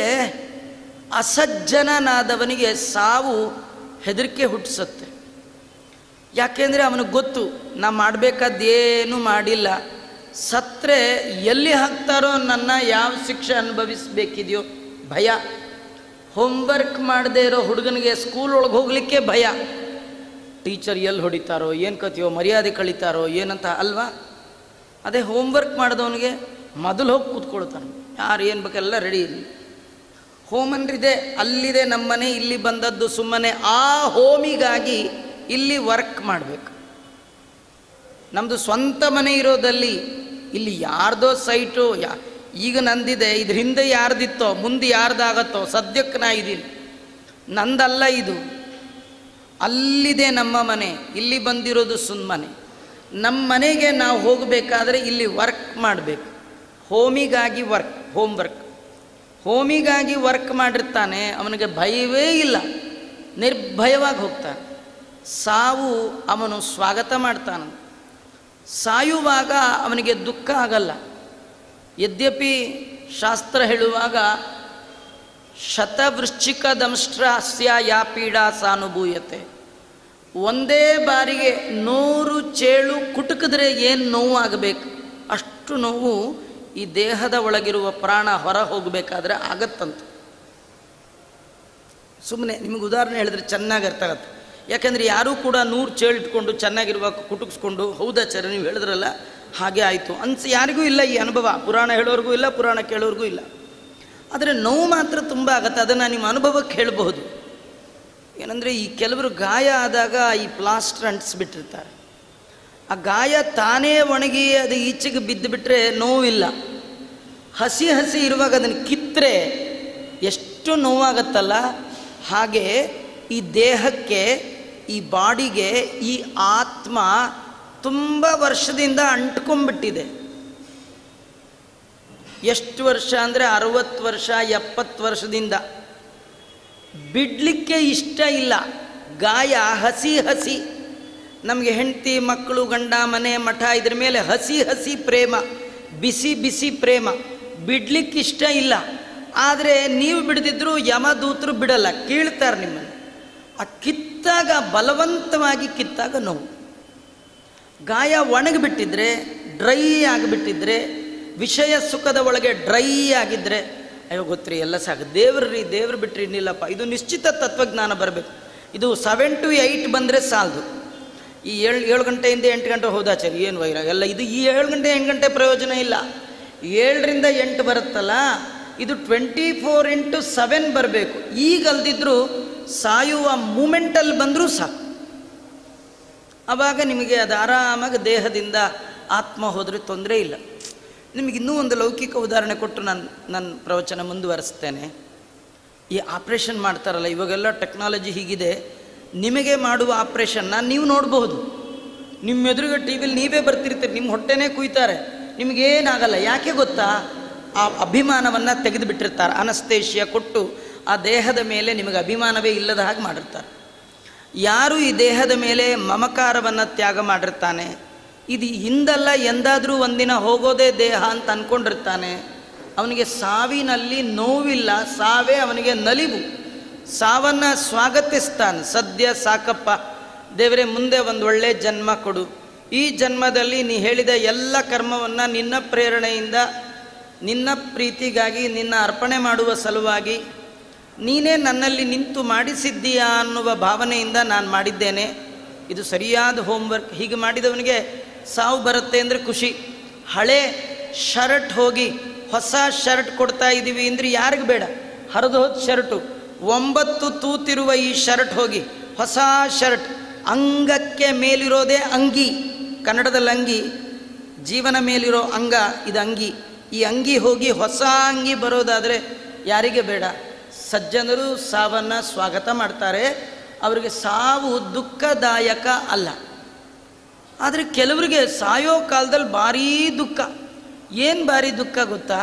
ಅಸಜ್ಜನನಾದವನಿಗೆ ಸಾವು ಹೆದರಿಕೆ ಹುಟ್ಟಿಸುತ್ತೆ ಯಾಕೆಂದರೆ ಅವನಿಗೆ ಗೊತ್ತು ನಾ ಮಾಡಬೇಕಾದ್ದೇನು ಮಾಡಿಲ್ಲ ಸತ್ರೆ ಎಲ್ಲಿ ಹಾಕ್ತಾರೋ ನನ್ನ ಯಾವ ಶಿಕ್ಷೆ ಅನುಭವಿಸ್ಬೇಕಿದೆಯೋ ಭಯ ಹೋಮ್ವರ್ಕ್ ಮಾಡದೇ ಇರೋ ಹುಡುಗನಿಗೆ ಸ್ಕೂಲ್ ಒಳಗೆ ಹೋಗಲಿಕ್ಕೆ ಭಯ ಟೀಚರ್ ಎಲ್ಲಿ ಹೊಡಿತಾರೋ ಏನು ಕತಿಯೋ ಮರ್ಯಾದೆ ಕಳೀತಾರೋ ಏನಂತ ಅಲ್ವಾ ಅದೇ ಹೋಮ್ವರ್ಕ್ ಮಾಡಿದವನಿಗೆ ಮೊದಲು ಹೋಗಿ ಕೂತ್ಕೊಳ್ತಾನೆ ಯಾರು ಏನು ಬೇಕೆಲ್ಲ ರೆಡಿ ಇರಲಿ ಹೋಮನ್ರಿದೆ ಅಲ್ಲಿದೆ ನಮ್ಮನೆ ಇಲ್ಲಿ ಬಂದದ್ದು ಸುಮ್ಮನೆ ಆ ಹೋಮಿಗಾಗಿ ಇಲ್ಲಿ ವರ್ಕ್ ಮಾಡಬೇಕು ನಮ್ಮದು ಸ್ವಂತ ಮನೆ ಇರೋದಲ್ಲಿ ಇಲ್ಲಿ ಯಾರ್ದೋ ಸೈಟು ಯಾ ಈಗ ನಂದಿದೆ ಇದ್ರ ಹಿಂದೆ ಯಾರ್ದಿತ್ತೋ ಮುಂದೆ ಯಾರ್ದಾಗತ್ತೋ ಸದ್ಯಕ್ಕೆ ನಾ ಇದ್ದೀನಿ ನಂದಲ್ಲ ಇದು ಅಲ್ಲಿದೆ ನಮ್ಮ ಮನೆ ಇಲ್ಲಿ ಬಂದಿರೋದು ಸುಮ್ಮನೆ ನಮ್ಮ ಮನೆಗೆ ನಾವು ಹೋಗಬೇಕಾದ್ರೆ ಇಲ್ಲಿ ವರ್ಕ್ ಮಾಡಬೇಕು ಹೋಮಿಗಾಗಿ ವರ್ಕ್ ಹೋಮ್ ವರ್ಕ್ ಹೋಮಿಗಾಗಿ ವರ್ಕ್ ಮಾಡಿರ್ತಾನೆ ಅವನಿಗೆ ಭಯವೇ ಇಲ್ಲ ನಿರ್ಭಯವಾಗಿ ಹೋಗ್ತಾನೆ ಸಾವು ಅವನು ಸ್ವಾಗತ ಮಾಡ್ತಾನೆ ಸಾಯುವಾಗ ಅವನಿಗೆ ದುಃಖ ಆಗಲ್ಲ ಯದ್ಯಪಿ ಶಾಸ್ತ್ರ ಹೇಳುವಾಗ ಶತವೃಶ್ಚಿಕ ದಂಷ್ಟ್ರಾಸ್ಯ ಯಾ ಪೀಡಾ ಸಾನುಭೂಯತೆ ಒಂದೇ ಬಾರಿಗೆ ನೂರು ಚೇಳು ಕುಟುಕಿದ್ರೆ ಏನು ನೋವು ಆಗಬೇಕು ಅಷ್ಟು ನೋವು ಈ ದೇಹದ ಒಳಗಿರುವ ಪ್ರಾಣ ಹೊರ ಹೋಗಬೇಕಾದ್ರೆ ಆಗತ್ತಂತ ಸುಮ್ಮನೆ ನಿಮಗೆ ಉದಾಹರಣೆ ಹೇಳಿದ್ರೆ ಚೆನ್ನಾಗಿ ಅರ್ಥ ಆಗತ್ತೆ ಯಾಕಂದರೆ ಯಾರೂ ಕೂಡ ನೂರು ಚೇಳು ಇಟ್ಕೊಂಡು ಚೆನ್ನಾಗಿರುವಾಗ ಕುಟುಕಿಸ್ಕೊಂಡು ಹೌದಾಚಾರ್ಯ ನೀವು ಹೇಳಿದ್ರಲ್ಲ ಹಾಗೆ ಆಯಿತು ಅನ್ಸ ಯಾರಿಗೂ ಇಲ್ಲ ಈ ಅನುಭವ ಪುರಾಣ ಹೇಳೋರಿಗೂ ಇಲ್ಲ ಪುರಾಣ ಕೇಳೋರಿಗೂ ಇಲ್ಲ ಆದರೆ ನೋವು ಮಾತ್ರ ತುಂಬ ಆಗತ್ತೆ ಅದನ್ನು ನಿಮ್ಮ ಅನುಭವಕ್ಕೆ ಹೇಳಬಹುದು ಏನಂದರೆ ಈ ಕೆಲವರು ಗಾಯ ಆದಾಗ ಈ ಪ್ಲಾಸ್ಟರ್ ಅಂಟಿಸ್ಬಿಟ್ಟಿರ್ತಾರೆ ಆ ಗಾಯ ತಾನೇ ಒಣಗಿ ಅದು ಈಚೆಗೆ ಬಿದ್ದು ಬಿಟ್ಟರೆ ನೋವಿಲ್ಲ ಹಸಿ ಹಸಿ ಇರುವಾಗ ಅದನ್ನು ಕಿತ್ತರೆ ಎಷ್ಟು ನೋವಾಗತ್ತಲ್ಲ ಹಾಗೆ ಈ ದೇಹಕ್ಕೆ ಈ ಬಾಡಿಗೆ ಈ ಆತ್ಮ ತುಂಬ ವರ್ಷದಿಂದ ಅಂಟ್ಕೊಂಡ್ಬಿಟ್ಟಿದೆ ಎಷ್ಟು ವರ್ಷ ಅಂದರೆ ಅರವತ್ತು ವರ್ಷ ಎಪ್ಪತ್ತು ವರ್ಷದಿಂದ ಬಿಡಲಿಕ್ಕೆ ಇಷ್ಟ ಇಲ್ಲ ಗಾಯ ಹಸಿ ಹಸಿ ನಮಗೆ ಹೆಂಡತಿ ಮಕ್ಕಳು ಗಂಡ ಮನೆ ಮಠ ಇದ್ರ ಮೇಲೆ ಹಸಿ ಹಸಿ ಪ್ರೇಮ ಬಿಸಿ ಬಿಸಿ ಪ್ರೇಮ ಬಿಡ್ಲಿಕ್ಕೆ ಇಷ್ಟ ಇಲ್ಲ ಆದರೆ ನೀವು ಬಿಡದಿದ್ರು ಯಮದೂತರು ಬಿಡಲ್ಲ ಕೀಳ್ತಾರೆ ನಿಮ್ಮನ್ನು ಆ ಕಿತ್ತಾಗ ಬಲವಂತವಾಗಿ ಕಿತ್ತಾಗ ನೋವು ಗಾಯ ಒಣಗಿಬಿಟ್ಟಿದ್ರೆ ಡ್ರೈ ಆಗಿಬಿಟ್ಟಿದ್ರೆ ವಿಷಯ ಸುಖದ ಒಳಗೆ ಡ್ರೈ ಆಗಿದ್ದರೆ ಅಯ್ಯೋ ಗೊತ್ತ್ರಿ ಎಲ್ಲ ಸಾಕು ದೇವ್ರಿ ದೇವ್ರು ಬಿಟ್ರಿ ಇನ್ನಿಲ್ಲಪ್ಪ ಇದು ನಿಶ್ಚಿತ ತತ್ವಜ್ಞಾನ ಬರಬೇಕು ಇದು ಸೆವೆನ್ ಟು ಏಯ್ಟ್ ಬಂದರೆ ಸಾಲದು ಈ ಏಳು ಏಳು ಗಂಟೆಯಿಂದ ಎಂಟು ಗಂಟೆ ಹೋದಾಚಾರಿ ಏನು ವೈರ ಎಲ್ಲ ಇದು ಈ ಏಳು ಗಂಟೆ ಎಂಟು ಗಂಟೆ ಪ್ರಯೋಜನ ಇಲ್ಲ ಏಳರಿಂದ ಎಂಟು ಬರುತ್ತಲ್ಲ ಇದು ಟ್ವೆಂಟಿ ಫೋರ್ ಇಂಟು ಸೆವೆನ್ ಬರಬೇಕು ಈಗ ಅಲ್ದಿದ್ರು ಸಾಯುವ ಮೂಮೆಂಟಲ್ಲಿ ಬಂದರೂ ಸಾಕು ಆವಾಗ ನಿಮಗೆ ಅದು ಆರಾಮಾಗಿ ದೇಹದಿಂದ ಆತ್ಮ ಹೋದರೆ ತೊಂದರೆ ಇಲ್ಲ ನಿಮಗೆ ಇನ್ನೂ ಒಂದು ಲೌಕಿಕ ಉದಾಹರಣೆ ಕೊಟ್ಟು ನಾನು ನನ್ನ ಪ್ರವಚನ ಮುಂದುವರಿಸ್ತೇನೆ ಈ ಆಪ್ರೇಷನ್ ಮಾಡ್ತಾರಲ್ಲ ಇವಾಗೆಲ್ಲ ಟೆಕ್ನಾಲಜಿ ಹೀಗಿದೆ ನಿಮಗೆ ಮಾಡುವ ಆಪ್ರೇಷನ್ನ ನೀವು ನೋಡಬಹುದು ನಿಮ್ಮ ಎದುರುಗ ಟಿ ವಿಲಿ ನೀವೇ ಬರ್ತಿರ್ತೀರಿ ನಿಮ್ಮ ಹೊಟ್ಟೆನೇ ಕುಯ್ತಾರೆ ನಿಮಗೇನಾಗಲ್ಲ ಯಾಕೆ ಗೊತ್ತಾ ಆ ಅಭಿಮಾನವನ್ನು ತೆಗೆದು ಬಿಟ್ಟಿರ್ತಾರೆ ಅನಸ್ತೇಶಿಯ ಕೊಟ್ಟು ಆ ದೇಹದ ಮೇಲೆ ನಿಮಗೆ ಅಭಿಮಾನವೇ ಇಲ್ಲದ ಹಾಗೆ ಮಾಡಿರ್ತಾರೆ ಯಾರು ಈ ದೇಹದ ಮೇಲೆ ಮಮಕಾರವನ್ನು ತ್ಯಾಗ ಮಾಡಿರ್ತಾನೆ ಇದು ಹಿಂದಲ್ಲ ಎಂದಾದರೂ ಒಂದಿನ ಹೋಗೋದೇ ದೇಹ ಅಂತ ಅಂದ್ಕೊಂಡಿರ್ತಾನೆ ಅವನಿಗೆ ಸಾವಿನಲ್ಲಿ ನೋವಿಲ್ಲ ಸಾವೇ ಅವನಿಗೆ ನಲಿವು ಸಾವನ್ನು ಸ್ವಾಗತಿಸ್ತಾನೆ ಸದ್ಯ ಸಾಕಪ್ಪ ದೇವರೇ ಮುಂದೆ ಒಂದು ಒಳ್ಳೆ ಜನ್ಮ ಕೊಡು ಈ ಜನ್ಮದಲ್ಲಿ ನೀ ಹೇಳಿದ ಎಲ್ಲ ಕರ್ಮವನ್ನು ನಿನ್ನ ಪ್ರೇರಣೆಯಿಂದ ನಿನ್ನ ಪ್ರೀತಿಗಾಗಿ ನಿನ್ನ ಅರ್ಪಣೆ ಮಾಡುವ ಸಲುವಾಗಿ ನೀನೇ ನನ್ನಲ್ಲಿ ನಿಂತು ಮಾಡಿಸಿದ್ದೀಯಾ ಅನ್ನುವ ಭಾವನೆಯಿಂದ ನಾನು ಮಾಡಿದ್ದೇನೆ ಇದು ಸರಿಯಾದ ಹೋಮ್ವರ್ಕ್ ಹೀಗೆ ಮಾಡಿದವನಿಗೆ ಸಾವು ಬರುತ್ತೆ ಅಂದರೆ ಖುಷಿ ಹಳೆ ಶರ್ಟ್ ಹೋಗಿ ಹೊಸ ಶರ್ಟ್ ಕೊಡ್ತಾ ಇದ್ದೀವಿ ಅಂದರೆ ಯಾರಿಗೆ ಬೇಡ ಹರಿದು ಹೋದ ಶರ್ಟು ಒಂಬತ್ತು ತೂತಿರುವ ಈ ಶರ್ಟ್ ಹೋಗಿ ಹೊಸ ಶರ್ಟ್ ಅಂಗಕ್ಕೆ ಮೇಲಿರೋದೇ ಅಂಗಿ ಕನ್ನಡದಲ್ಲಿ ಅಂಗಿ ಜೀವನ ಮೇಲಿರೋ ಅಂಗ ಇದು ಅಂಗಿ ಈ ಅಂಗಿ ಹೋಗಿ ಹೊಸ ಅಂಗಿ ಬರೋದಾದರೆ ಯಾರಿಗೆ ಬೇಡ ಸಜ್ಜನರು ಸಾವನ್ನು ಸ್ವಾಗತ ಮಾಡ್ತಾರೆ ಅವರಿಗೆ ಸಾವು ದುಃಖದಾಯಕ ಅಲ್ಲ ಆದರೆ ಕೆಲವರಿಗೆ ಸಾಯೋ ಕಾಲದಲ್ಲಿ ಭಾರೀ ದುಃಖ ಏನು ಭಾರಿ ದುಃಖ ಗೊತ್ತಾ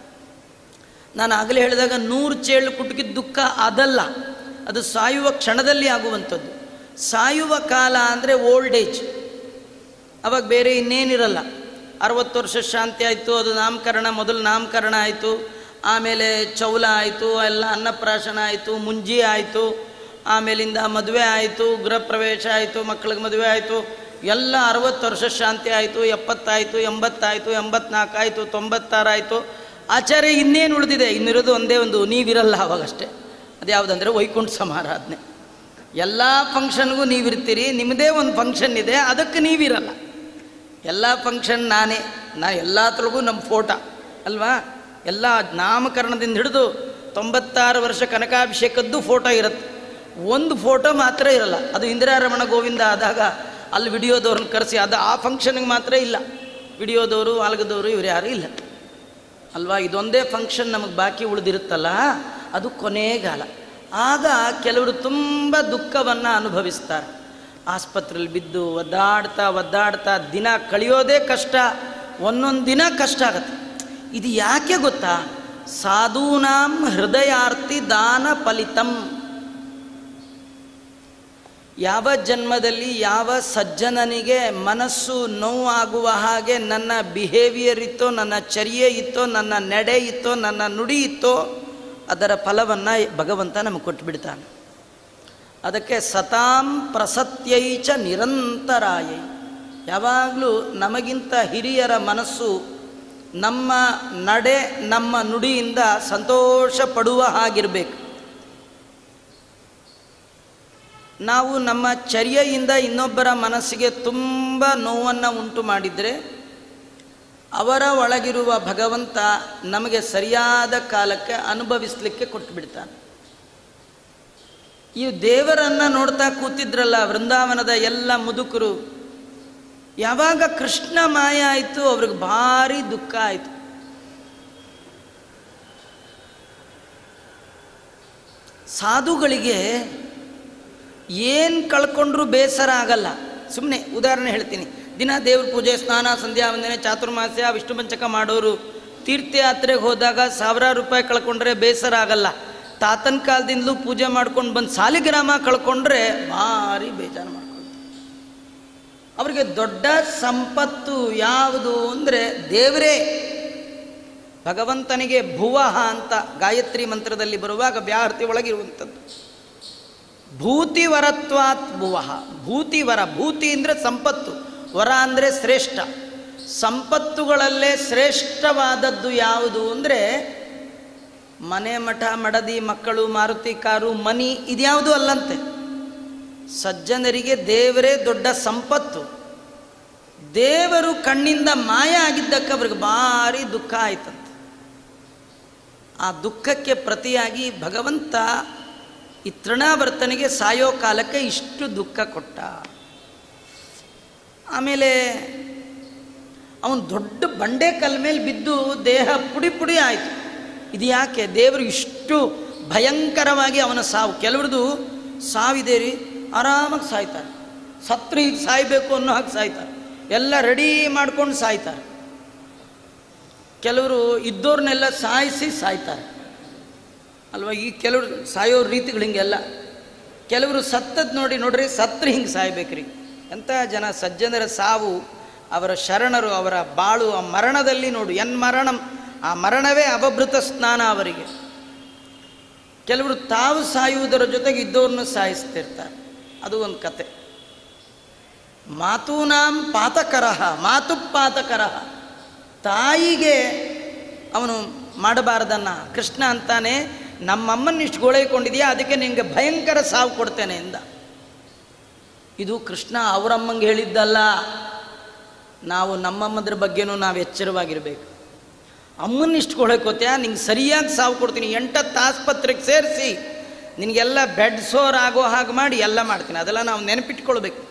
ನಾನು ಆಗಲೇ ಹೇಳಿದಾಗ ನೂರು ಚೇಳು ಕುಟುಕಿದ ದುಃಖ ಅದಲ್ಲ ಅದು ಸಾಯುವ ಕ್ಷಣದಲ್ಲಿ ಆಗುವಂಥದ್ದು ಸಾಯುವ ಕಾಲ ಅಂದರೆ ಓಲ್ಡ್ ಏಜ್ ಅವಾಗ ಬೇರೆ ಇನ್ನೇನಿರಲ್ಲ ಅರವತ್ತು ವರ್ಷ ಶಾಂತಿ ಆಯಿತು ಅದು ನಾಮಕರಣ ಮೊದಲು ನಾಮಕರಣ ಆಯಿತು ಆಮೇಲೆ ಚೌಲ ಆಯಿತು ಎಲ್ಲ ಅನ್ನಪ್ರಾಶನ ಆಯಿತು ಮುಂಜಿ ಆಯಿತು ಆಮೇಲಿಂದ ಮದುವೆ ಆಯಿತು ಗೃಹ ಪ್ರವೇಶ ಆಯಿತು ಮಕ್ಕಳಿಗೆ ಮದುವೆ ಆಯಿತು ಎಲ್ಲ ಅರವತ್ತು ವರ್ಷ ಶಾಂತಿ ಆಯಿತು ಎಪ್ಪತ್ತಾಯಿತು ಎಂಬತ್ತಾಯಿತು ಎಂಬತ್ನಾಲ್ಕು ಆಯಿತು ತೊಂಬತ್ತಾರಾಯಿತು ಆಚಾರ್ಯ ಇನ್ನೇನು ಉಳಿದಿದೆ ಇನ್ನಿರೋದು ಒಂದೇ ಒಂದು ನೀವಿರಲ್ಲ ಅವಾಗಷ್ಟೇ ಅದು ಯಾವುದಂದರೆ ವೈಕುಂಠ ಸಮಾರಾಧನೆ ಎಲ್ಲ ಫಂಕ್ಷನ್ಗೂ ನೀವಿರ್ತೀರಿ ನಿಮ್ಮದೇ ಒಂದು ಫಂಕ್ಷನ್ ಇದೆ ಅದಕ್ಕೆ ನೀವಿರಲ್ಲ ಎಲ್ಲ ಫಂಕ್ಷನ್ ನಾನೇ ನಾ ಎಲ್ಲತ್ರಗೂ ನಮ್ಮ ಫೋಟ ಅಲ್ವಾ ಎಲ್ಲ ನಾಮಕರಣದಿಂದ ಹಿಡಿದು ತೊಂಬತ್ತಾರು ವರ್ಷ ಕನಕಾಭಿಷೇಕದ್ದು ಫೋಟೋ ಇರುತ್ತೆ ಒಂದು ಫೋಟೋ ಮಾತ್ರ ಇರಲ್ಲ ಅದು ಇಂದಿರಾರಮಣ ಗೋವಿಂದ ಆದಾಗ ಅಲ್ಲಿ ವಿಡಿಯೋದವ್ರನ್ನ ಕರೆಸಿ ಅದು ಆ ಫಂಕ್ಷನ್ಗೆ ಮಾತ್ರ ಇಲ್ಲ ವಿಡಿಯೋದವರು ಆಲ್ಗದವರು ಇವ್ರು ಯಾರೂ ಇಲ್ಲ ಅಲ್ವಾ ಇದೊಂದೇ ಫಂಕ್ಷನ್ ನಮಗೆ ಬಾಕಿ ಉಳಿದಿರುತ್ತಲ್ಲ ಅದು ಕೊನೆಗಾಲ ಆಗ ಕೆಲವರು ತುಂಬ ದುಃಖವನ್ನು ಅನುಭವಿಸ್ತಾರೆ ಆಸ್ಪತ್ರೆಯಲ್ಲಿ ಬಿದ್ದು ಒದ್ದಾಡ್ತಾ ಒದ್ದಾಡ್ತಾ ದಿನ ಕಳೆಯೋದೇ ಕಷ್ಟ ಒಂದೊಂದು ದಿನ ಕಷ್ಟ ಆಗತ್ತೆ ಇದು ಯಾಕೆ ಗೊತ್ತಾ ಸಾಧೂನಾಂ ಹೃದಯಾರ್ತಿ ದಾನ ಫಲಿತಂ ಯಾವ ಜನ್ಮದಲ್ಲಿ ಯಾವ ಸಜ್ಜನನಿಗೆ ಮನಸ್ಸು ನೋವಾಗುವ ಹಾಗೆ ನನ್ನ ಬಿಹೇವಿಯರ್ ಇತ್ತೋ ನನ್ನ ಚರ್ಯೆ ಇತ್ತೋ ನನ್ನ ನಡೆ ಇತ್ತೋ ನನ್ನ ನುಡಿ ಇತ್ತೋ ಅದರ ಫಲವನ್ನು ಭಗವಂತ ನಮಗೆ ಕೊಟ್ಟುಬಿಡ್ತಾನೆ ಅದಕ್ಕೆ ಸತಾಂ ಪ್ರಸತ್ಯೈಚ ನಿರಂತರಾಯೈ ಯಾವಾಗಲೂ ನಮಗಿಂತ ಹಿರಿಯರ ಮನಸ್ಸು ನಮ್ಮ ನಡೆ ನಮ್ಮ ನುಡಿಯಿಂದ ಸಂತೋಷ ಪಡುವ ಹಾಗಿರಬೇಕು ನಾವು ನಮ್ಮ ಚರ್ಯೆಯಿಂದ ಇನ್ನೊಬ್ಬರ ಮನಸ್ಸಿಗೆ ತುಂಬ ನೋವನ್ನು ಉಂಟು ಮಾಡಿದರೆ ಅವರ ಒಳಗಿರುವ ಭಗವಂತ ನಮಗೆ ಸರಿಯಾದ ಕಾಲಕ್ಕೆ ಅನುಭವಿಸಲಿಕ್ಕೆ ಕೊಟ್ಟು ಬಿಡ್ತಾನೆ ಈ ದೇವರನ್ನು ನೋಡ್ತಾ ಕೂತಿದ್ರಲ್ಲ ವೃಂದಾವನದ ಎಲ್ಲ ಮುದುಕರು ಯಾವಾಗ ಕೃಷ್ಣ ಮಾಯ ಆಯಿತು ಅವ್ರಿಗೆ ಭಾರಿ ದುಃಖ ಆಯಿತು ಸಾಧುಗಳಿಗೆ ಏನು ಕಳ್ಕೊಂಡ್ರೂ ಬೇಸರ ಆಗಲ್ಲ ಸುಮ್ಮನೆ ಉದಾಹರಣೆ ಹೇಳ್ತೀನಿ ದಿನ ದೇವ್ರ ಪೂಜೆ ಸ್ನಾನ ಸಂಧ್ಯಾ ವಂದನೆ ಚಾತುರ್ಮಾಸ್ಯ ವಿಷ್ಣು ಪಂಚಕ ಮಾಡೋರು ತೀರ್ಥಯಾತ್ರೆಗೆ ಹೋದಾಗ ಸಾವಿರಾರು ರೂಪಾಯಿ ಕಳ್ಕೊಂಡ್ರೆ ಬೇಸರ ಆಗಲ್ಲ ತಾತನ ಕಾಲದಿಂದಲೂ ಪೂಜೆ ಮಾಡ್ಕೊಂಡು ಬಂದು ಸಾಲಿಗ್ರಾಮ ಕಳ್ಕೊಂಡ್ರೆ ಭಾರಿ ಬೇಜಾರು ಮಾಡ್ಕೊಳ್ತಾರೆ ಅವ್ರಿಗೆ ದೊಡ್ಡ ಸಂಪತ್ತು ಯಾವುದು ಅಂದರೆ ದೇವರೇ ಭಗವಂತನಿಗೆ ಭುವಃ ಅಂತ ಗಾಯತ್ರಿ ಮಂತ್ರದಲ್ಲಿ ಬರುವಾಗ ವ್ಯಾಹೃತಿ ಒಳಗಿರುವಂಥದ್ದು ಭೂತಿವರತ್ವಾತ್ ಭುವಃ ಭೂತಿವರ ಭೂತಿ ಅಂದರೆ ಸಂಪತ್ತು ವರ ಅಂದರೆ ಶ್ರೇಷ್ಠ ಸಂಪತ್ತುಗಳಲ್ಲೇ ಶ್ರೇಷ್ಠವಾದದ್ದು ಯಾವುದು ಅಂದರೆ ಮನೆ ಮಠ ಮಡದಿ ಮಕ್ಕಳು ಮಾರುತಿ ಕಾರು ಮನಿ ಇದ್ಯಾವುದೂ ಅಲ್ಲಂತೆ ಸಜ್ಜನರಿಗೆ ದೇವರೇ ದೊಡ್ಡ ಸಂಪತ್ತು ದೇವರು ಕಣ್ಣಿಂದ ಮಾಯ ಆಗಿದ್ದಕ್ಕೆ ಅವ್ರಿಗೆ ಭಾರಿ ದುಃಖ ಆಯ್ತಂತೆ ಆ ದುಃಖಕ್ಕೆ ಪ್ರತಿಯಾಗಿ ಭಗವಂತ ಈ ತೃಣಾವರ್ತನಿಗೆ ಸಾಯೋ ಕಾಲಕ್ಕೆ ಇಷ್ಟು ದುಃಖ ಕೊಟ್ಟ ಆಮೇಲೆ ಅವನು ದೊಡ್ಡ ಬಂಡೆ ಕಲ್ ಮೇಲೆ ಬಿದ್ದು ದೇಹ ಪುಡಿ ಪುಡಿ ಆಯಿತು ಇದು ಯಾಕೆ ದೇವರು ಇಷ್ಟು ಭಯಂಕರವಾಗಿ ಅವನ ಸಾವು ಕೆಲವ್ರದ್ದು ಸಾವಿದೆ ರೀ ಆರಾಮಾಗಿ ಸಾಯ್ತಾರೆ ಸತ್ರು ಈಗ ಸಾಯಬೇಕು ಅನ್ನೋ ಹಾಗೆ ಸಾಯ್ತಾರೆ ಎಲ್ಲ ರೆಡಿ ಮಾಡ್ಕೊಂಡು ಸಾಯ್ತಾರೆ ಕೆಲವರು ಇದ್ದವ್ರನ್ನೆಲ್ಲ ಸಾಯಿಸಿ ಸಾಯ್ತಾರೆ ಅಲ್ವಾ ಈ ಕೆಲವರು ಸಾಯೋ ರೀತಿಗಳು ಹಿಂಗೆಲ್ಲ ಕೆಲವರು ಸತ್ತದ್ದು ನೋಡಿ ನೋಡ್ರಿ ಸತ್ರು ಹಿಂಗೆ ಸಾಯ್ಬೇಕ್ರಿ ಎಂಥ ಜನ ಸಜ್ಜನರ ಸಾವು ಅವರ ಶರಣರು ಅವರ ಬಾಳು ಆ ಮರಣದಲ್ಲಿ ನೋಡು ಎನ್ ಮರಣಂ ಆ ಮರಣವೇ ಅವಭೃತ ಸ್ನಾನ ಅವರಿಗೆ ಕೆಲವರು ತಾವು ಸಾಯುವುದರ ಜೊತೆಗೆ ಇದ್ದವ್ರನ್ನ ಸಾಯಿಸ್ತಿರ್ತಾರೆ ಅದು ಒಂದು ಕತೆ ಮಾತೂನಾಂ ಪಾತಕರಹ ಮಾತು ಪಾತಕರಹ ತಾಯಿಗೆ ಅವನು ಮಾಡಬಾರ್ದನ್ನ ಕೃಷ್ಣ ಅಂತಾನೆ ನಮ್ಮಮ್ಮನ ಇಷ್ಟು ಗೋಳೈಕೊಂಡಿದೆಯಾ ಅದಕ್ಕೆ ನಿನಗೆ ಭಯಂಕರ ಸಾವು ಕೊಡ್ತೇನೆ ಎಂದ ಇದು ಕೃಷ್ಣ ಅವರಮ್ಮಂಗೆ ಹೇಳಿದ್ದಲ್ಲ ನಾವು ನಮ್ಮಮ್ಮದ್ರ ಬಗ್ಗೆನೂ ನಾವು ಎಚ್ಚರವಾಗಿರಬೇಕು ಅಮ್ಮನ ಇಷ್ಟು ಕೊಳಕೋತ್ಯಾ ನಿಂಗೆ ಸರಿಯಾಗಿ ಸಾವು ಕೊಡ್ತೀನಿ ಎಂಟತ್ತು ಆಸ್ಪತ್ರೆಗೆ ಸೇರಿಸಿ ನಿನಗೆಲ್ಲ ಬೆಡ್ ಸೋರ್ ಆಗೋ ಹಾಗೆ ಮಾಡಿ ಎಲ್ಲ ಮಾಡ್ತೀನಿ ಅದೆಲ್ಲ ನಾವು ನೆನಪಿಟ್ಕೊಳ್ಬೇಕು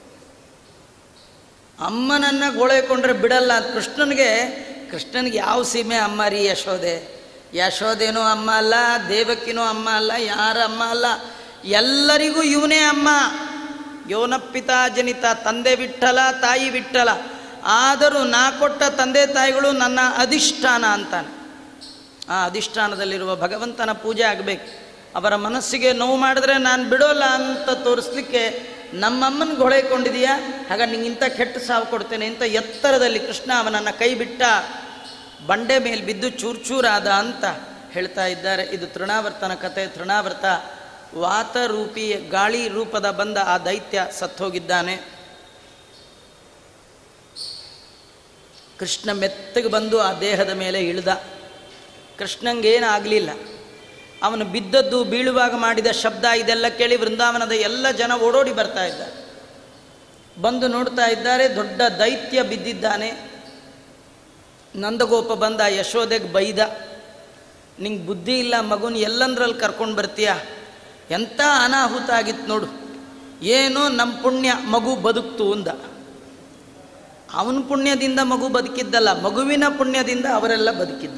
ಅಮ್ಮನನ್ನು ಗೋಳೈಕೊಂಡ್ರೆ ಬಿಡಲ್ಲ ಅಂತ ಕೃಷ್ಣನಿಗೆ ಕೃಷ್ಣನಿಗೆ ಯಾವ ಸೀಮೆ ಅಮ್ಮ ರೀ ಯಶೋದೆ ಯಶೋದೇನೂ ಅಮ್ಮ ಅಲ್ಲ ದೇವಕಿನೂ ಅಮ್ಮ ಅಲ್ಲ ಯಾರ ಅಮ್ಮ ಅಲ್ಲ ಎಲ್ಲರಿಗೂ ಇವನೇ ಅಮ್ಮ ಯೋನಪಿತಾ ಜನಿತ ತಂದೆ ವಿಠಲ ತಾಯಿ ವಿಠಲ ಆದರೂ ನಾ ಕೊಟ್ಟ ತಂದೆ ತಾಯಿಗಳು ನನ್ನ ಅಧಿಷ್ಠಾನ ಅಂತಾನೆ ಆ ಅಧಿಷ್ಠಾನದಲ್ಲಿರುವ ಭಗವಂತನ ಪೂಜೆ ಆಗಬೇಕು ಅವರ ಮನಸ್ಸಿಗೆ ನೋವು ಮಾಡಿದ್ರೆ ನಾನು ಬಿಡೋಲ್ಲ ಅಂತ ತೋರಿಸ್ಲಿಕ್ಕೆ ನಮ್ಮಮ್ಮನ ಗೊಳೈಕೊಂಡಿದೀಯಾ ಹಾಗ ನಿಂಗಿಂತ ಕೆಟ್ಟ ಸಾವು ಕೊಡ್ತೇನೆ ಅಂತ ಎತ್ತರದಲ್ಲಿ ಕೃಷ್ಣ ಅವನನ್ನು ಕೈ ಬಿಟ್ಟ ಬಂಡೆ ಮೇಲೆ ಬಿದ್ದು ಚೂರು ಚೂರಾದ ಅಂತ ಹೇಳ್ತಾ ಇದ್ದಾರೆ ಇದು ತೃಣಾವರ್ತನ ಕತೆ ತೃಣಾವರ್ತ ವಾತರೂಪಿ ಗಾಳಿ ರೂಪದ ಬಂದ ಆ ದೈತ್ಯ ಸತ್ತೋಗಿದ್ದಾನೆ ಕೃಷ್ಣ ಮೆತ್ತಗೆ ಬಂದು ಆ ದೇಹದ ಮೇಲೆ ಇಳಿದ ಕೃಷ್ಣಂಗೇನು ಆಗಲಿಲ್ಲ ಅವನು ಬಿದ್ದದ್ದು ಬೀಳುವಾಗ ಮಾಡಿದ ಶಬ್ದ ಇದೆಲ್ಲ ಕೇಳಿ ವೃಂದಾವನದ ಎಲ್ಲ ಜನ ಓಡೋಡಿ ಬರ್ತಾ ಇದ್ದಾರೆ ಬಂದು ನೋಡ್ತಾ ಇದ್ದಾರೆ ದೊಡ್ಡ ದೈತ್ಯ ಬಿದ್ದಿದ್ದಾನೆ ನಂದಗೋಪ ಬಂದ ಯಶೋದೆಗೆ ಬೈದ ನಿಂಗೆ ಬುದ್ಧಿ ಇಲ್ಲ ಮಗುನ ಎಲ್ಲಂದ್ರಲ್ಲಿ ಕರ್ಕೊಂಡು ಬರ್ತೀಯ ಎಂಥ ಅನಾಹುತ ಆಗಿತ್ತು ನೋಡು ಏನೋ ನಮ್ಮ ಪುಣ್ಯ ಮಗು ಬದುಕ್ತು ಅಂದ ಅವನ ಪುಣ್ಯದಿಂದ ಮಗು ಬದುಕಿದ್ದಲ್ಲ ಮಗುವಿನ ಪುಣ್ಯದಿಂದ ಅವರೆಲ್ಲ ಬದುಕಿದ್ದು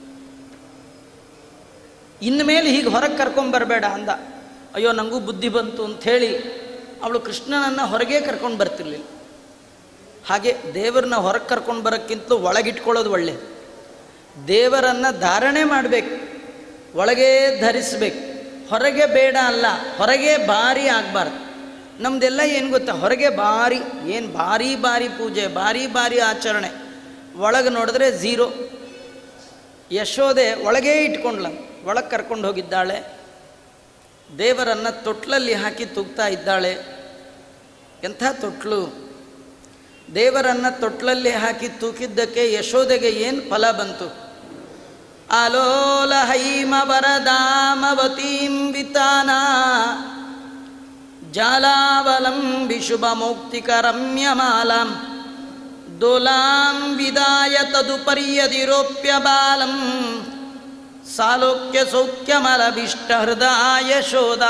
ಇನ್ಮೇಲೆ ಹೀಗೆ ಹೊರಗೆ ಕರ್ಕೊಂಬರಬೇಡ ಅಂದ ಅಯ್ಯೋ ನನಗೂ ಬುದ್ಧಿ ಬಂತು ಅಂಥೇಳಿ ಅವಳು ಕೃಷ್ಣನನ್ನು ಹೊರಗೆ ಕರ್ಕೊಂಡು ಬರ್ತಿರ್ಲಿಲ್ಲ ಹಾಗೆ ದೇವರನ್ನ ಹೊರಗೆ ಕರ್ಕೊಂಡು ಬರೋಕ್ಕಿಂತಲೂ ಒಳಗಿಟ್ಕೊಳ್ಳೋದು ಒಳ್ಳೆ ದೇವರನ್ನು ಧಾರಣೆ ಮಾಡಬೇಕು ಒಳಗೇ ಧರಿಸ್ಬೇಕು ಹೊರಗೆ ಬೇಡ ಅಲ್ಲ ಹೊರಗೆ ಭಾರಿ ಆಗಬಾರ್ದು ನಮ್ಮದೆಲ್ಲ ಏನು ಗೊತ್ತಾ ಹೊರಗೆ ಭಾರಿ ಏನು ಭಾರಿ ಭಾರಿ ಪೂಜೆ ಭಾರಿ ಭಾರಿ ಆಚರಣೆ ಒಳಗೆ ನೋಡಿದ್ರೆ ಝೀರೋ ಯಶೋದೆ ಒಳಗೇ ಇಟ್ಕೊಂಡ್ಲ ಒಳಗೆ ಕರ್ಕೊಂಡು ಹೋಗಿದ್ದಾಳೆ ದೇವರನ್ನು ತೊಟ್ಲಲ್ಲಿ ಹಾಕಿ ತೂಗ್ತಾ ಇದ್ದಾಳೆ ಎಂಥ ತೊಟ್ಲು ದೇವರನ್ನು ತೊಟ್ಲಲ್ಲಿ ಹಾಕಿ ತೂಕಿದ್ದಕ್ಕೆ ಯಶೋದೆಗೆ ಏನು ಫಲ ಬಂತು ಆಲೋಲ ಹೈಮ ವರದಾಮವತೀಂ ವಿತಾನ ಜಾಲಾವಲಂಬಿ ಶುಭ ಮೌಕ್ತಿಕ ರಮ್ಯಮಾಲಾಂ ದೋಲಾಂ ವಿದಾಯ ತದುಪರ್ಯದಿರೋಪ್ಯ ಬಾಲಂ ಸಾಲೋಕ್ಯ ಸೌಖ್ಯಮಲಭಿಷ್ಟ ಹೃದಯ ಶೋಧ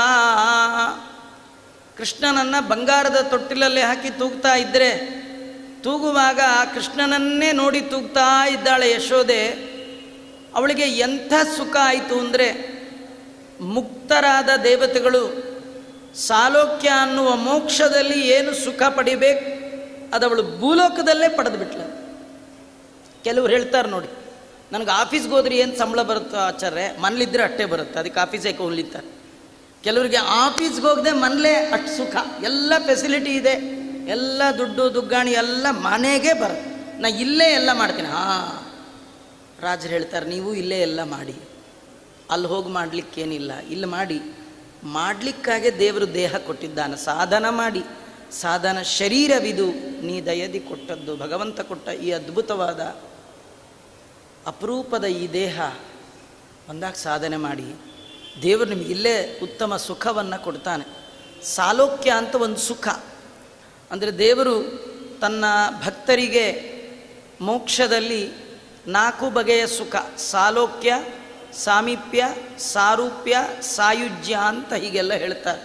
ಕೃಷ್ಣನನ್ನು ಬಂಗಾರದ ತೊಟ್ಟಿಲಲ್ಲಿ ಹಾಕಿ ತೂಗ್ತಾ ಇದ್ದರೆ ತೂಗುವಾಗ ಆ ಕೃಷ್ಣನನ್ನೇ ನೋಡಿ ತೂಗ್ತಾ ಇದ್ದಾಳೆ ಯಶೋದೆ ಅವಳಿಗೆ ಎಂಥ ಸುಖ ಆಯಿತು ಅಂದರೆ ಮುಕ್ತರಾದ ದೇವತೆಗಳು ಸಾಲೋಕ್ಯ ಅನ್ನುವ ಮೋಕ್ಷದಲ್ಲಿ ಏನು ಸುಖ ಪಡಿಬೇಕು ಅದವಳು ಭೂಲೋಕದಲ್ಲೇ ಪಡೆದು ಬಿಟ್ಲ ಕೆಲವ್ರು ಹೇಳ್ತಾರೆ ನೋಡಿ ನನಗೆ ಆಫೀಸ್ಗೆ ಹೋದ್ರೆ ಏನು ಸಂಬಳ ಬರುತ್ತೋ ಆಚಾರ್ಯ ಮನೇಲಿದ್ದರೆ ಅಷ್ಟೇ ಬರುತ್ತೆ ಅದಕ್ಕೆ ಆಫೀಸೇ ಹೋಗ್ಲಿತ್ತಾರೆ ಕೆಲವರಿಗೆ ಆಫೀಸ್ಗೆ ಹೋಗದೆ ಮನೇಲೇ ಅಷ್ಟು ಸುಖ ಎಲ್ಲ ಫೆಸಿಲಿಟಿ ಇದೆ ಎಲ್ಲ ದುಡ್ಡು ದುಗ್ಗಾಣಿ ಎಲ್ಲ ಮನೆಗೆ ಬರುತ್ತೆ ನಾ ಇಲ್ಲೇ ಎಲ್ಲ ಮಾಡ್ತೀನಿ ಹಾಂ ರಾಜರು ಹೇಳ್ತಾರೆ ನೀವು ಇಲ್ಲೇ ಎಲ್ಲ ಮಾಡಿ ಅಲ್ಲಿ ಹೋಗಿ ಮಾಡಲಿಕ್ಕೇನಿಲ್ಲ ಇಲ್ಲಿ ಮಾಡಿ ಮಾಡಲಿಕ್ಕಾಗೆ ದೇವರು ದೇಹ ಕೊಟ್ಟಿದ್ದಾನೆ ಸಾಧನ ಮಾಡಿ ಸಾಧನ ಶರೀರವಿದು ನೀ ದಯದಿ ಕೊಟ್ಟದ್ದು ಭಗವಂತ ಕೊಟ್ಟ ಈ ಅದ್ಭುತವಾದ ಅಪರೂಪದ ಈ ದೇಹ ಒಂದಾಗ ಸಾಧನೆ ಮಾಡಿ ದೇವರು ನಿಮಗೆ ಇಲ್ಲೇ ಉತ್ತಮ ಸುಖವನ್ನು ಕೊಡ್ತಾನೆ ಸಾಲೋಕ್ಯ ಅಂತ ಒಂದು ಸುಖ ಅಂದರೆ ದೇವರು ತನ್ನ ಭಕ್ತರಿಗೆ ಮೋಕ್ಷದಲ್ಲಿ ನಾಲ್ಕು ಬಗೆಯ ಸುಖ ಸಾಲೋಕ್ಯ ಸಾಮೀಪ್ಯ ಸಾರೂಪ್ಯ ಸಾಯುಜ್ಯ ಅಂತ ಹೀಗೆಲ್ಲ ಹೇಳ್ತಾರೆ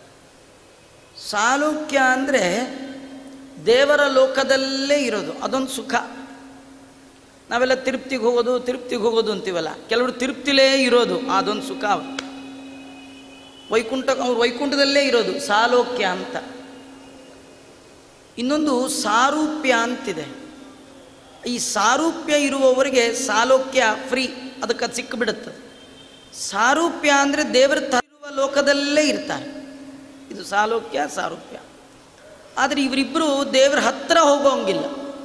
ಸಾಲೋಕ್ಯ ಅಂದರೆ ದೇವರ ಲೋಕದಲ್ಲೇ ಇರೋದು ಅದೊಂದು ಸುಖ ನಾವೆಲ್ಲ ತಿರುಪ್ತಿಗೆ ಹೋಗೋದು ತಿರುಪ್ತಿಗೆ ಹೋಗೋದು ಅಂತೀವಲ್ಲ ಕೆಲವರು ತಿರುಪ್ತಿಲೇ ಇರೋದು ಅದೊಂದು ಸುಖ ವೈಕುಂಠ ಅವ್ರು ವೈಕುಂಠದಲ್ಲೇ ಇರೋದು ಸಾಲೋಕ್ಯ ಅಂತ ಇನ್ನೊಂದು ಸಾರೂಪ್ಯ ಅಂತಿದೆ ಈ ಸಾರೂಪ್ಯ ಇರುವವರಿಗೆ ಸಾಲೋಕ್ಯ ಫ್ರೀ ಅದಕ್ಕೆ ಅದು ಸಿಕ್ಕಿಬಿಡುತ್ತೆ ಸಾರೂಪ್ಯ ಅಂದರೆ ದೇವರ ತರುವ ಲೋಕದಲ್ಲೇ ಇರ್ತಾರೆ ಇದು ಸಾಲೋಕ್ಯ ಸಾರೂಪ್ಯ ಆದರೆ ಇವರಿಬ್ಬರು ದೇವರ ಹತ್ತಿರ ಹೋಗೋಂಗಿಲ್ಲ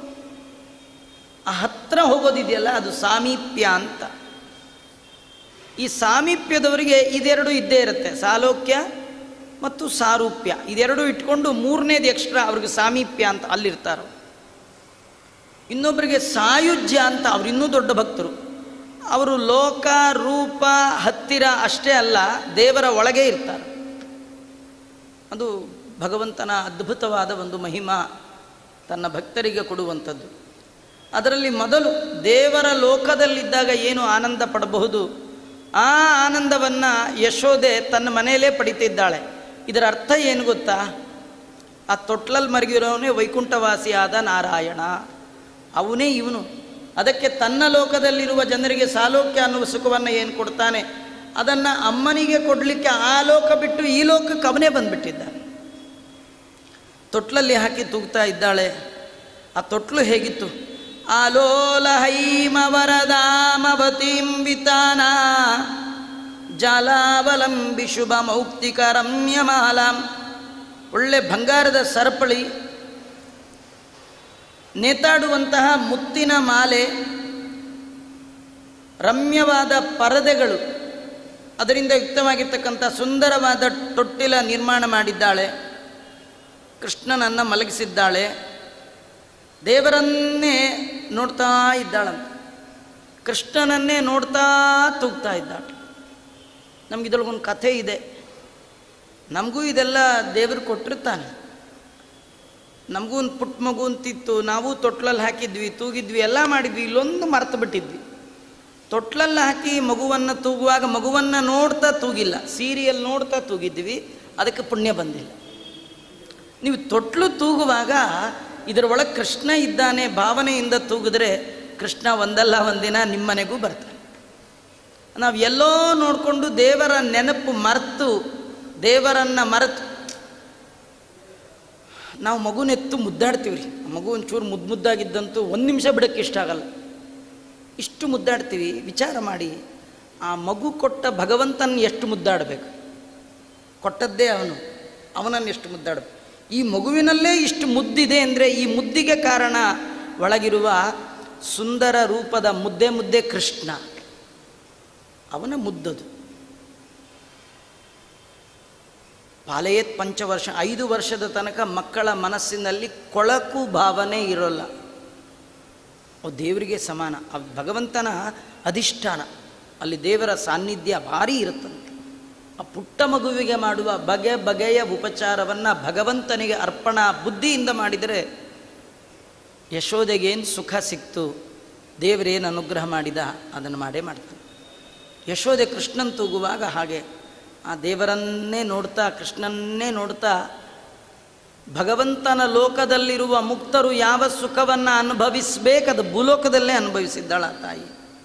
ಆ ಹತ್ರ ಹೋಗೋದಿದೆಯಲ್ಲ ಅದು ಸಾಮೀಪ್ಯ ಅಂತ ಈ ಸಾಮೀಪ್ಯದವರಿಗೆ ಇದೆರಡು ಇದ್ದೇ ಇರುತ್ತೆ ಸಾಲೋಕ್ಯ ಮತ್ತು ಸಾರೂಪ್ಯ ಇದೆರಡು ಇಟ್ಕೊಂಡು ಮೂರನೇದು ಎಕ್ಸ್ಟ್ರಾ ಅವ್ರಿಗೆ ಸಾಮೀಪ್ಯ ಅಂತ ಅಲ್ಲಿರ್ತಾರೆ ಇನ್ನೊಬ್ಬರಿಗೆ ಸಾಯುಜ್ಯ ಅಂತ ಅವ್ರು ಇನ್ನೂ ದೊಡ್ಡ ಭಕ್ತರು ಅವರು ಲೋಕ ರೂಪ ಹತ್ತಿರ ಅಷ್ಟೇ ಅಲ್ಲ ದೇವರ ಒಳಗೆ ಇರ್ತಾರೆ ಅದು ಭಗವಂತನ ಅದ್ಭುತವಾದ ಒಂದು ಮಹಿಮಾ ತನ್ನ ಭಕ್ತರಿಗೆ ಕೊಡುವಂಥದ್ದು ಅದರಲ್ಲಿ ಮೊದಲು ದೇವರ ಲೋಕದಲ್ಲಿದ್ದಾಗ ಏನು ಆನಂದ ಪಡಬಹುದು ಆ ಆನಂದವನ್ನು ಯಶೋದೆ ತನ್ನ ಮನೆಯಲ್ಲೇ ಪಡಿತಿದ್ದಾಳೆ ಇದರ ಅರ್ಥ ಏನು ಗೊತ್ತಾ ಆ ತೊಟ್ಲಲ್ಲಿ ಮರಗಿರೋವನೇ ವೈಕುಂಠವಾಸಿಯಾದ ನಾರಾಯಣ ಅವನೇ ಇವನು ಅದಕ್ಕೆ ತನ್ನ ಲೋಕದಲ್ಲಿರುವ ಜನರಿಗೆ ಸಾಲೋಕ್ಯ ಅನ್ನುವ ಸುಖವನ್ನು ಏನು ಕೊಡ್ತಾನೆ ಅದನ್ನು ಅಮ್ಮನಿಗೆ ಕೊಡಲಿಕ್ಕೆ ಆ ಲೋಕ ಬಿಟ್ಟು ಈ ಲೋಕಕ್ಕೆ ಅವನೇ ಬಂದುಬಿಟ್ಟಿದ್ದಾನೆ ತೊಟ್ಲಲ್ಲಿ ಹಾಕಿ ತೂಗ್ತಾ ಇದ್ದಾಳೆ ಆ ತೊಟ್ಲು ಹೇಗಿತ್ತು ಆಲೋಲ ಹೈಮವರದಾಮವತೀಂ ವಿತಾನ ಜಾಲಾವಲಂಬಿ ಶುಭ ಮೌಕ್ತಿಕ ರಮ್ಯಮಾಲಾಂ ಒಳ್ಳೆ ಬಂಗಾರದ ಸರಪಳಿ ನೇತಾಡುವಂತಹ ಮುತ್ತಿನ ಮಾಲೆ ರಮ್ಯವಾದ ಪರದೆಗಳು ಅದರಿಂದ ಯುಕ್ತವಾಗಿರ್ತಕ್ಕಂಥ ಸುಂದರವಾದ ತೊಟ್ಟಿಲ ನಿರ್ಮಾಣ ಮಾಡಿದ್ದಾಳೆ ಕೃಷ್ಣನನ್ನು ಮಲಗಿಸಿದ್ದಾಳೆ ದೇವರನ್ನೇ ನೋಡ್ತಾ ಇದ್ದಾಳಂತ ಕೃಷ್ಣನನ್ನೇ ನೋಡ್ತಾ ತೂಗ್ತಾ ಇದ್ದಾಳೆ ನಮಗಿದೊಳಗೊಂದು ಕಥೆ ಇದೆ ನಮಗೂ ಇದೆಲ್ಲ ದೇವರು ಕೊಟ್ಟಿರ್ತಾನೆ ನಮಗೂ ಒಂದು ಪುಟ್ಟ ಮಗು ಅಂತಿತ್ತು ನಾವು ತೊಟ್ಲಲ್ಲಿ ಹಾಕಿದ್ವಿ ತೂಗಿದ್ವಿ ಎಲ್ಲ ಮಾಡಿದ್ವಿ ಇಲ್ಲೊಂದು ಮರ್ತು ಬಿಟ್ಟಿದ್ವಿ ತೊಟ್ಲಲ್ಲಿ ಹಾಕಿ ಮಗುವನ್ನು ತೂಗುವಾಗ ಮಗುವನ್ನು ನೋಡ್ತಾ ತೂಗಿಲ್ಲ ಸೀರಿಯಲ್ ನೋಡ್ತಾ ತೂಗಿದ್ವಿ ಅದಕ್ಕೆ ಪುಣ್ಯ ಬಂದಿಲ್ಲ ನೀವು ತೊಟ್ಲು ತೂಗುವಾಗ ಇದರ ಒಳಗೆ ಕೃಷ್ಣ ಇದ್ದಾನೆ ಭಾವನೆಯಿಂದ ತೂಗಿದ್ರೆ ಕೃಷ್ಣ ಒಂದಲ್ಲ ಒಂದಿನ ನಿಮ್ಮನೆಗೂ ಬರ್ತಾನೆ ನಾವು ಎಲ್ಲೋ ನೋಡಿಕೊಂಡು ದೇವರ ನೆನಪು ಮರೆತು ದೇವರನ್ನು ಮರೆತು ನಾವು ಮಗುನೆತ್ತು ಮುದ್ದಾಡ್ತೀವಿ ರೀ ಮಗು ಒಂಚೂರು ಮುದ್ದು ಮುದ್ದಾಗಿದ್ದಂತೂ ಒಂದು ನಿಮಿಷ ಬಿಡೋಕ್ಕೆ ಇಷ್ಟ ಆಗಲ್ಲ ಇಷ್ಟು ಮುದ್ದಾಡ್ತೀವಿ ವಿಚಾರ ಮಾಡಿ ಆ ಮಗು ಕೊಟ್ಟ ಭಗವಂತನ ಎಷ್ಟು ಮುದ್ದಾಡಬೇಕು ಕೊಟ್ಟದ್ದೇ ಅವನು ಅವನನ್ನು ಎಷ್ಟು ಮುದ್ದಾಡಬೇಕು ಈ ಮಗುವಿನಲ್ಲೇ ಇಷ್ಟು ಮುದ್ದಿದೆ ಅಂದರೆ ಈ ಮುದ್ದಿಗೆ ಕಾರಣ ಒಳಗಿರುವ ಸುಂದರ ರೂಪದ ಮುದ್ದೆ ಮುದ್ದೆ ಕೃಷ್ಣ ಅವನ ಮುದ್ದದು ಪಾಲಯೇತ್ ಪಂಚವರ್ಷ ಐದು ವರ್ಷದ ತನಕ ಮಕ್ಕಳ ಮನಸ್ಸಿನಲ್ಲಿ ಕೊಳಕು ಭಾವನೆ ಇರೋಲ್ಲ ಅವು ದೇವರಿಗೆ ಸಮಾನ ಆ ಭಗವಂತನ ಅಧಿಷ್ಠಾನ ಅಲ್ಲಿ ದೇವರ ಸಾನ್ನಿಧ್ಯ ಭಾರಿ ಇರುತ್ತಂತೆ ಆ ಪುಟ್ಟ ಮಗುವಿಗೆ ಮಾಡುವ ಬಗೆ ಬಗೆಯ ಉಪಚಾರವನ್ನು ಭಗವಂತನಿಗೆ ಅರ್ಪಣಾ ಬುದ್ಧಿಯಿಂದ ಮಾಡಿದರೆ ಯಶೋದೆಗೇನು ಸುಖ ಸಿಕ್ತು ದೇವರೇನು ಅನುಗ್ರಹ ಮಾಡಿದ ಅದನ್ನು ಮಾಡೇ ಮಾಡ್ತಾನೆ ಯಶೋದೆ ಕೃಷ್ಣನ್ ತೂಗುವಾಗ ಹಾಗೆ ಆ ದೇವರನ್ನೇ ನೋಡ್ತಾ ಕೃಷ್ಣನ್ನೇ ನೋಡ್ತಾ ಭಗವಂತನ ಲೋಕದಲ್ಲಿರುವ ಮುಕ್ತರು ಯಾವ ಸುಖವನ್ನು ಅನುಭವಿಸಬೇಕದು ಭೂಲೋಕದಲ್ಲೇ ಅನುಭವಿಸಿದ್ದಾಳ ಆ ತಾಯಿ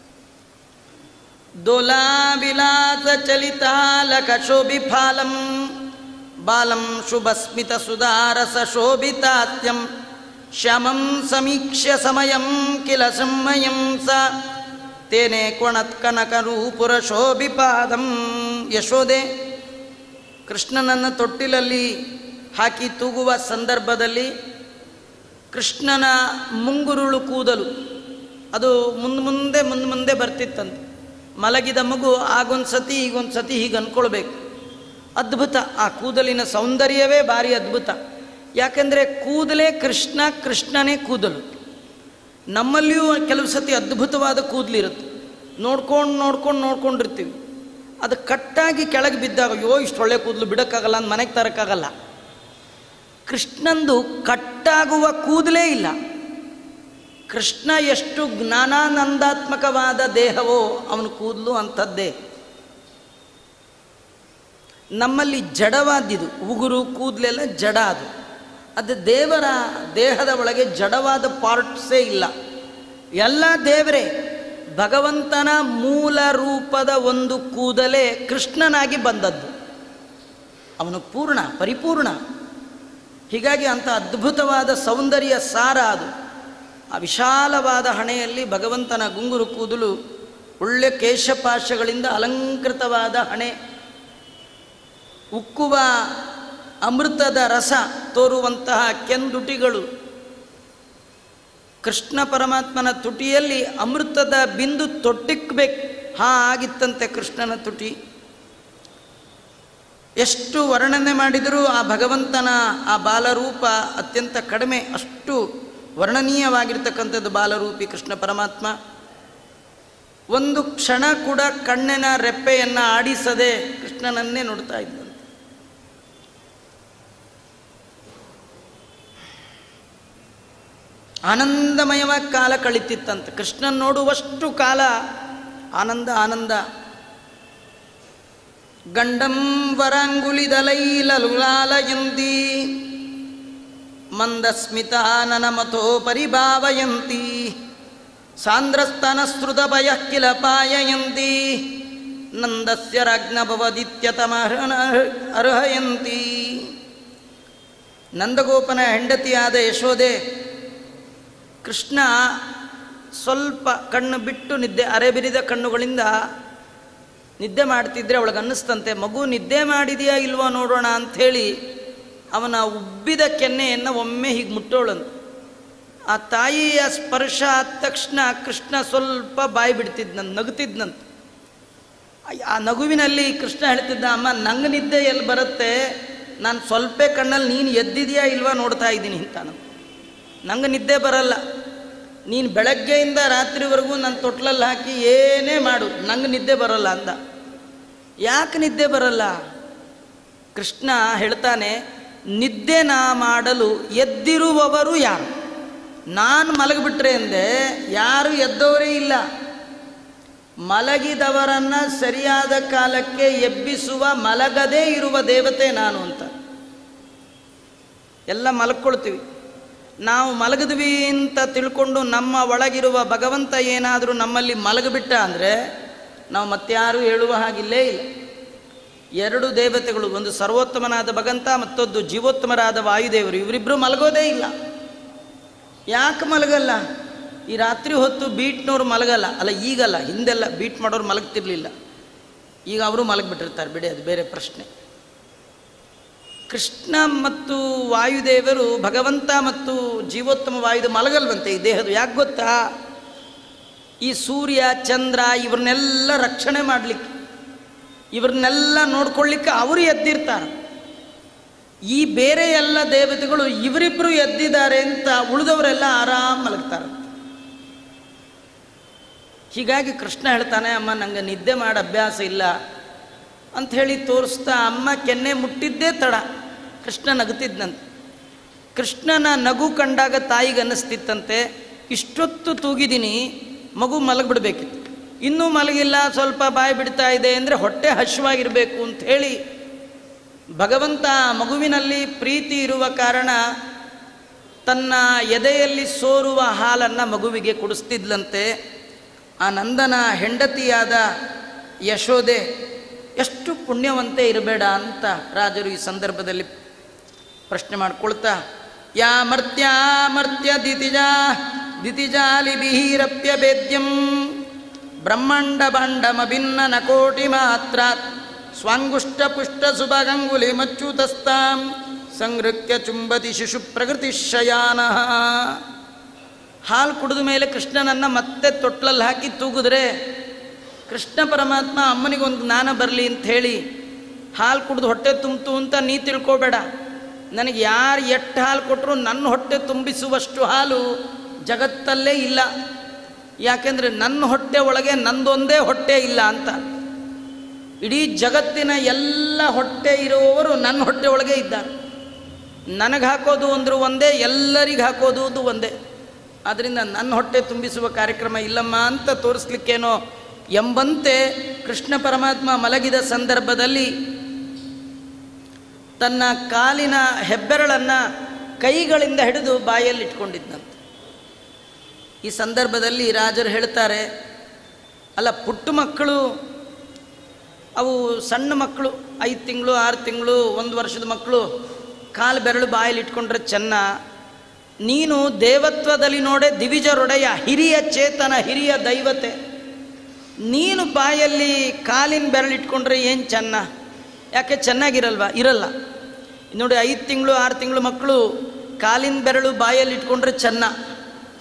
ದೋಲಾವಿಲಾಸ ಚಲಿತಾಲಕ ಶೋಭಿಫಾಲಂ ಬಾಲಂ ಶುಭಸ್ಮಿತ ಸುಧಾರಸ ಶೋಭಿತಾತ್ಯಂ ಶ್ಯಾಮಂ ಸಮೀಕ್ಷ್ಯ ಸಮಯಂ ಕಿಲ ಸಂಮಯಂ ಸ ತೇನೆ ಕೊಣತ್ಕನಕರೂಪುರ ಶೋಭಿಪಾದಂ ಯಶೋದೆ ಕೃಷ್ಣನನ್ನು ತೊಟ್ಟಿಲಲ್ಲಿ ಹಾಕಿ ತೂಗುವ ಸಂದರ್ಭದಲ್ಲಿ ಕೃಷ್ಣನ ಮುಂಗುರುಳು ಕೂದಲು ಅದು ಮುಂದೆ ಮುಂದೆ ಮುಂದೆ ಮುಂದೆ ಬರ್ತಿತ್ತಂತೆ ಮಲಗಿದ ಮಗು ಆಗೊಂದು ಸತಿ ಈಗೊಂದು ಸತಿ ಹೀಗೆ ಅಂದ್ಕೊಳ್ಬೇಕು ಅದ್ಭುತ ಆ ಕೂದಲಿನ ಸೌಂದರ್ಯವೇ ಭಾರಿ ಅದ್ಭುತ ಯಾಕೆಂದರೆ ಕೂದಲೇ ಕೃಷ್ಣ ಕೃಷ್ಣನೇ ಕೂದಲು ನಮ್ಮಲ್ಲಿಯೂ ಕೆಲವು ಸತಿ ಅದ್ಭುತವಾದ ಕೂದಲಿರುತ್ತೆ ನೋಡ್ಕೊಂಡು ನೋಡ್ಕೊಂಡು ನೋಡ್ಕೊಂಡಿರ್ತೀವಿ ಅದು ಕಟ್ಟಾಗಿ ಕೆಳಗೆ ಬಿದ್ದಾಗ ಅಯ್ಯೋ ಇಷ್ಟು ಒಳ್ಳೆ ಕೂದಲು ಬಿಡೋಕ್ಕಾಗಲ್ಲ ಅಂತ ಮನೆಗೆ ತರೋಕ್ಕಾಗಲ್ಲ ಕೃಷ್ಣಂದು ಕಟ್ಟಾಗುವ ಕೂದಲೇ ಇಲ್ಲ ಕೃಷ್ಣ ಎಷ್ಟು ಜ್ಞಾನಾನಂದಾತ್ಮಕವಾದ ದೇಹವೋ ಅವನ ಕೂದಲು ಅಂಥದ್ದೇ ನಮ್ಮಲ್ಲಿ ಜಡವಾದಿದು ಉಗುರು ಕೂದಲೆಲ್ಲ ಜಡ ಅದು ಅದು ದೇವರ ದೇಹದ ಒಳಗೆ ಜಡವಾದ ಪಾರ್ಟ್ಸೇ ಇಲ್ಲ ಎಲ್ಲ ದೇವರೇ ಭಗವಂತನ ಮೂಲ ರೂಪದ ಒಂದು ಕೂದಲೇ ಕೃಷ್ಣನಾಗಿ ಬಂದದ್ದು ಅವನು ಪೂರ್ಣ ಪರಿಪೂರ್ಣ ಹೀಗಾಗಿ ಅಂಥ ಅದ್ಭುತವಾದ ಸೌಂದರ್ಯ ಸಾರ ಅದು ಆ ವಿಶಾಲವಾದ ಹಣೆಯಲ್ಲಿ ಭಗವಂತನ ಗುಂಗುರು ಕೂದಲು ಒಳ್ಳೆ ಕೇಶಪಾಶಗಳಿಂದ ಅಲಂಕೃತವಾದ ಹಣೆ ಉಕ್ಕುವ ಅಮೃತದ ರಸ ತೋರುವಂತಹ ಕೆಂದುಟಿಗಳು ಕೃಷ್ಣ ಪರಮಾತ್ಮನ ತುಟಿಯಲ್ಲಿ ಅಮೃತದ ಬಿಂದು ತೊಟ್ಟಿಕ್ಬೇಕು ಹಾ ಆಗಿತ್ತಂತೆ ಕೃಷ್ಣನ ತುಟಿ ಎಷ್ಟು ವರ್ಣನೆ ಮಾಡಿದರೂ ಆ ಭಗವಂತನ ಆ ಬಾಲರೂಪ ಅತ್ಯಂತ ಕಡಿಮೆ ಅಷ್ಟು ವರ್ಣನೀಯವಾಗಿರ್ತಕ್ಕಂಥದ್ದು ಬಾಲರೂಪಿ ಕೃಷ್ಣ ಪರಮಾತ್ಮ ಒಂದು ಕ್ಷಣ ಕೂಡ ಕಣ್ಣಿನ ರೆಪ್ಪೆಯನ್ನು ಆಡಿಸದೆ ಕೃಷ್ಣನನ್ನೇ ನೋಡ್ತಾ ಇದ್ದಂತೆ ಆನಂದಮಯವಾಗಿ ಕಾಲ ಕಳೀತಿತ್ತಂತೆ ಕೃಷ್ಣನ್ ನೋಡುವಷ್ಟು ಕಾಲ ಆನಂದ ಆನಂದ ಗಂಡಂ ವರಾಂಗುಲಿದಲೈಲಲುಲಾಲಯಂತಿ ಮಂದಸ್ಮಿತಾನನ ಮತೋ ಪರಿಭಾವಯಂತಿ ಸಾಂದ್ರಸ್ತನಸ್ರುತ ಭಯ ಕಿಲ ಪಾಯಯಂತಿ ನಂದಸ್ಯ ರಾಜ್ಞಭವದಿತ್ಯತಮಹರಣ ಅರ್ಹಯಂತಿ ನಂದಗೋಪನ ಹೆಂಡತಿಯಾದ ಯಶೋದೆ ಕೃಷ್ಣ ಸ್ವಲ್ಪ ಕಣ್ಣು ಬಿಟ್ಟು ನಿದ್ದೆ ಅರೆಬಿರಿದ ಕಣ್ಣುಗಳಿಂದ ನಿದ್ದೆ ಮಾಡ್ತಿದ್ರೆ ಅವಳಿಗೆ ಅನ್ನಿಸ್ತಂತೆ ಮಗು ನಿದ್ದೆ ಮಾಡಿದೆಯಾ ಇಲ್ವೋ ನೋಡೋಣ ಅಂಥೇಳಿ ಅವನ ಉಬ್ಬಿದ ಕೆನ್ನೆಯನ್ನು ಒಮ್ಮೆ ಹೀಗೆ ಮುಟ್ಟೋಳಂತ ಆ ತಾಯಿಯ ಸ್ಪರ್ಶ ಆದ ತಕ್ಷಣ ಕೃಷ್ಣ ಸ್ವಲ್ಪ ಬಾಯಿ ಬಿಡ್ತಿದ್ನಂತ ನಗುತ್ತಿದ್ನಂತ ಆ ನಗುವಿನಲ್ಲಿ ಕೃಷ್ಣ ಹೇಳ್ತಿದ್ದ ಅಮ್ಮ ನಂಗೆ ನಿದ್ದೆ ಎಲ್ಲಿ ಬರುತ್ತೆ ನಾನು ಸ್ವಲ್ಪ ಕಣ್ಣಲ್ಲಿ ನೀನು ಎದ್ದಿದೆಯಾ ಇಲ್ವಾ ನೋಡ್ತಾ ಇದ್ದೀನಿ ಅಂತ ನಾನು ನಂಗೆ ನಿದ್ದೆ ಬರಲ್ಲ ನೀನು ಬೆಳಗ್ಗೆಯಿಂದ ರಾತ್ರಿವರೆಗೂ ನನ್ನ ತೊಟ್ಲಲ್ಲಿ ಹಾಕಿ ಏನೇ ಮಾಡು ನಂಗೆ ನಿದ್ದೆ ಬರಲ್ಲ ಅಂದ ಯಾಕೆ ನಿದ್ದೆ ಬರಲ್ಲ ಕೃಷ್ಣ ಹೇಳ್ತಾನೆ ನಿದ್ದೆ ನಾ ಮಾಡಲು ಎದ್ದಿರುವವರು ಯಾರು ನಾನು ಮಲಗಿಬಿಟ್ರೆ ಅಂದೆ ಯಾರು ಎದ್ದವರೇ ಇಲ್ಲ ಮಲಗಿದವರನ್ನು ಸರಿಯಾದ ಕಾಲಕ್ಕೆ ಎಬ್ಬಿಸುವ ಮಲಗದೇ ಇರುವ ದೇವತೆ ನಾನು ಅಂತ ಎಲ್ಲ ಮಲ್ಕೊಳ್ತೀವಿ ನಾವು ಮಲಗಿದ್ವಿ ಅಂತ ತಿಳ್ಕೊಂಡು ನಮ್ಮ ಒಳಗಿರುವ ಭಗವಂತ ಏನಾದರೂ ನಮ್ಮಲ್ಲಿ ಮಲಗಿಬಿಟ್ಟ ಅಂದರೆ ನಾವು ಮತ್ಯಾರೂ ಹೇಳುವ ಹಾಗಿಲ್ಲೇ ಇಲ್ಲ ಎರಡು ದೇವತೆಗಳು ಒಂದು ಸರ್ವೋತ್ತಮನಾದ ಭಗವಂತ ಮತ್ತೊಂದು ಜೀವೋತ್ತಮರಾದ ವಾಯುದೇವರು ಇವರಿಬ್ಬರು ಮಲಗೋದೇ ಇಲ್ಲ ಯಾಕೆ ಮಲಗಲ್ಲ ಈ ರಾತ್ರಿ ಹೊತ್ತು ಬೀಟ್ನವ್ರು ಮಲಗಲ್ಲ ಅಲ್ಲ ಈಗಲ್ಲ ಹಿಂದೆಲ್ಲ ಬೀಟ್ ಮಾಡೋರು ಮಲಗ್ತಿರ್ಲಿಲ್ಲ ಈಗ ಅವರು ಮಲಗಿಬಿಟ್ಟಿರ್ತಾರೆ ಬಿಡಿ ಅದು ಬೇರೆ ಪ್ರಶ್ನೆ ಕೃಷ್ಣ ಮತ್ತು ವಾಯುದೇವರು ಭಗವಂತ ಮತ್ತು ಜೀವೋತ್ತಮ ವಾಯುದ ಮಲಗಲ್ವಂತೆ ಈ ದೇಹದ ಯಾಕೆ ಗೊತ್ತಾ ಈ ಸೂರ್ಯ ಚಂದ್ರ ಇವ್ರನ್ನೆಲ್ಲ ರಕ್ಷಣೆ ಮಾಡಲಿಕ್ಕೆ ಇವ್ರನ್ನೆಲ್ಲ ನೋಡ್ಕೊಳ್ಳಿಕ್ಕೆ ಅವರು ಎದ್ದಿರ್ತಾರೆ ಈ ಬೇರೆ ಎಲ್ಲ ದೇವತೆಗಳು ಇವರಿಬ್ಬರು ಎದ್ದಿದ್ದಾರೆ ಅಂತ ಉಳಿದವರೆಲ್ಲ ಆರಾಮ್ ಮಲಗ್ತಾರೆ ಹೀಗಾಗಿ ಕೃಷ್ಣ ಹೇಳ್ತಾನೆ ಅಮ್ಮ ನಂಗೆ ನಿದ್ದೆ ಮಾಡಿ ಅಭ್ಯಾಸ ಇಲ್ಲ ಅಂಥೇಳಿ ತೋರಿಸ್ತಾ ಅಮ್ಮ ಕೆನ್ನೆ ಮುಟ್ಟಿದ್ದೇ ತಡ ಕೃಷ್ಣ ನಗುತ್ತಿದ್ದಂತೆ ಕೃಷ್ಣನ ನಗು ಕಂಡಾಗ ತಾಯಿಗೆ ಅನ್ನಿಸ್ತಿತ್ತಂತೆ ಇಷ್ಟೊತ್ತು ತೂಗಿದ್ದೀನಿ ಮಗು ಮಲಗಿಬಿಡ್ಬೇಕಿತ್ತು ಇನ್ನೂ ಮಲಗಿಲ್ಲ ಸ್ವಲ್ಪ ಬಾಯಿ ಬಿಡ್ತಾ ಇದೆ ಅಂದರೆ ಹೊಟ್ಟೆ ಹಶ್ವಾಗಿರಬೇಕು ಅಂಥೇಳಿ ಭಗವಂತ ಮಗುವಿನಲ್ಲಿ ಪ್ರೀತಿ ಇರುವ ಕಾರಣ ತನ್ನ ಎದೆಯಲ್ಲಿ ಸೋರುವ ಹಾಲನ್ನು ಮಗುವಿಗೆ ಕುಡಿಸ್ತಿದ್ಲಂತೆ ಆ ನಂದನ ಹೆಂಡತಿಯಾದ ಯಶೋದೆ ಎಷ್ಟು ಪುಣ್ಯವಂತೆ ಇರಬೇಡ ಅಂತ ರಾಜರು ಈ ಸಂದರ್ಭದಲ್ಲಿ ಪ್ರಶ್ನೆ ಮಾಡ್ಕೊಳ್ತಾ ಯಾ ಮರ್ತ್ಯ ಮರ್ತ್ಯ ದಿತಿಜ ದಿತಿಜಾಲಿಭಿರಪ್ಯ ಭೇದ್ಯಂ ಬ್ರಹ್ಮಾಂಡ ಭಾಂಡಮಭಿನ್ನ ನಕೋಟಿ ಮಾತ್ರ ಸ್ವಾಂಗುಷ್ಟ ಪುಷ್ಟ ಸುಭಗಂಗುಲಿ ಮಚ್ಚುತಸ್ತಾಂ ಸಂಗೃತ್ಯ ಚುಂಬತಿ ಶಿಶು ಪ್ರಕೃತಿ ಶಯಾನ ಹಾಲು ಕುಡಿದ ಮೇಲೆ ಕೃಷ್ಣನನ್ನು ಮತ್ತೆ ತೊಟ್ಲಲ್ಲಿ ಹಾಕಿ ತೂಗಿದ್ರೆ ಕೃಷ್ಣ ಪರಮಾತ್ಮ ಅಮ್ಮನಿಗೊಂದು ಜ್ಞಾನ ಬರಲಿ ಅಂತ ಹೇಳಿ ಹಾಲು ಕುಡಿದು ಹೊಟ್ಟೆ ತುಂಬಿತು ಅಂತ ನೀ ತಿಳ್ಕೊಬೇಡ ನನಗೆ ಯಾರು ಎಷ್ಟು ಹಾಲು ಕೊಟ್ಟರು ನನ್ನ ಹೊಟ್ಟೆ ತುಂಬಿಸುವಷ್ಟು ಹಾಲು ಜಗತ್ತಲ್ಲೇ ಇಲ್ಲ ಯಾಕೆಂದರೆ ನನ್ನ ಹೊಟ್ಟೆ ಒಳಗೆ ನಂದೊಂದೇ ಹೊಟ್ಟೆ ಇಲ್ಲ ಅಂತ ಇಡೀ ಜಗತ್ತಿನ ಎಲ್ಲ ಹೊಟ್ಟೆ ಇರುವವರು ನನ್ನ ಹೊಟ್ಟೆ ಒಳಗೆ ಇದ್ದಾರೆ ನನಗೆ ಹಾಕೋದು ಅಂದರೂ ಒಂದೇ ಎಲ್ಲರಿಗೆ ಹಾಕೋದು ಅದು ಒಂದೇ ಆದ್ದರಿಂದ ನನ್ನ ಹೊಟ್ಟೆ ತುಂಬಿಸುವ ಕಾರ್ಯಕ್ರಮ ಇಲ್ಲಮ್ಮ ಅಂತ ತೋರಿಸ್ಲಿಕ್ಕೇನೋ ಎಂಬಂತೆ ಕೃಷ್ಣ ಪರಮಾತ್ಮ ಮಲಗಿದ ಸಂದರ್ಭದಲ್ಲಿ ತನ್ನ ಕಾಲಿನ ಹೆಬ್ಬೆರಳನ್ನು ಕೈಗಳಿಂದ ಹಿಡಿದು ಬಾಯಲ್ಲಿ ಇಟ್ಕೊಂಡಿದ್ದಂತೆ ಈ ಸಂದರ್ಭದಲ್ಲಿ ರಾಜರು ಹೇಳ್ತಾರೆ ಅಲ್ಲ ಪುಟ್ಟ ಮಕ್ಕಳು ಅವು ಸಣ್ಣ ಮಕ್ಕಳು ಐದು ತಿಂಗಳು ಆರು ತಿಂಗಳು ಒಂದು ವರ್ಷದ ಮಕ್ಕಳು ಕಾಲು ಬೆರಳು ಬಾಯಲ್ಲಿ ಇಟ್ಕೊಂಡ್ರೆ ಚೆನ್ನ ನೀನು ದೇವತ್ವದಲ್ಲಿ ನೋಡೆ ದಿವಿಜರೊಡೆಯ ಹಿರಿಯ ಚೇತನ ಹಿರಿಯ ದೈವತೆ ನೀನು ಬಾಯಲ್ಲಿ ಕಾಲಿನ ಬೆರಳಿಟ್ಕೊಂಡ್ರೆ ಏನು ಚೆನ್ನ ಯಾಕೆ ಚೆನ್ನಾಗಿರಲ್ವಾ ಇರಲ್ಲ ನೋಡಿ ಐದು ತಿಂಗಳು ಆರು ತಿಂಗಳು ಮಕ್ಕಳು ಕಾಲಿನ ಬೆರಳು ಬಾಯಲ್ಲಿ ಇಟ್ಕೊಂಡ್ರೆ ಚೆನ್ನ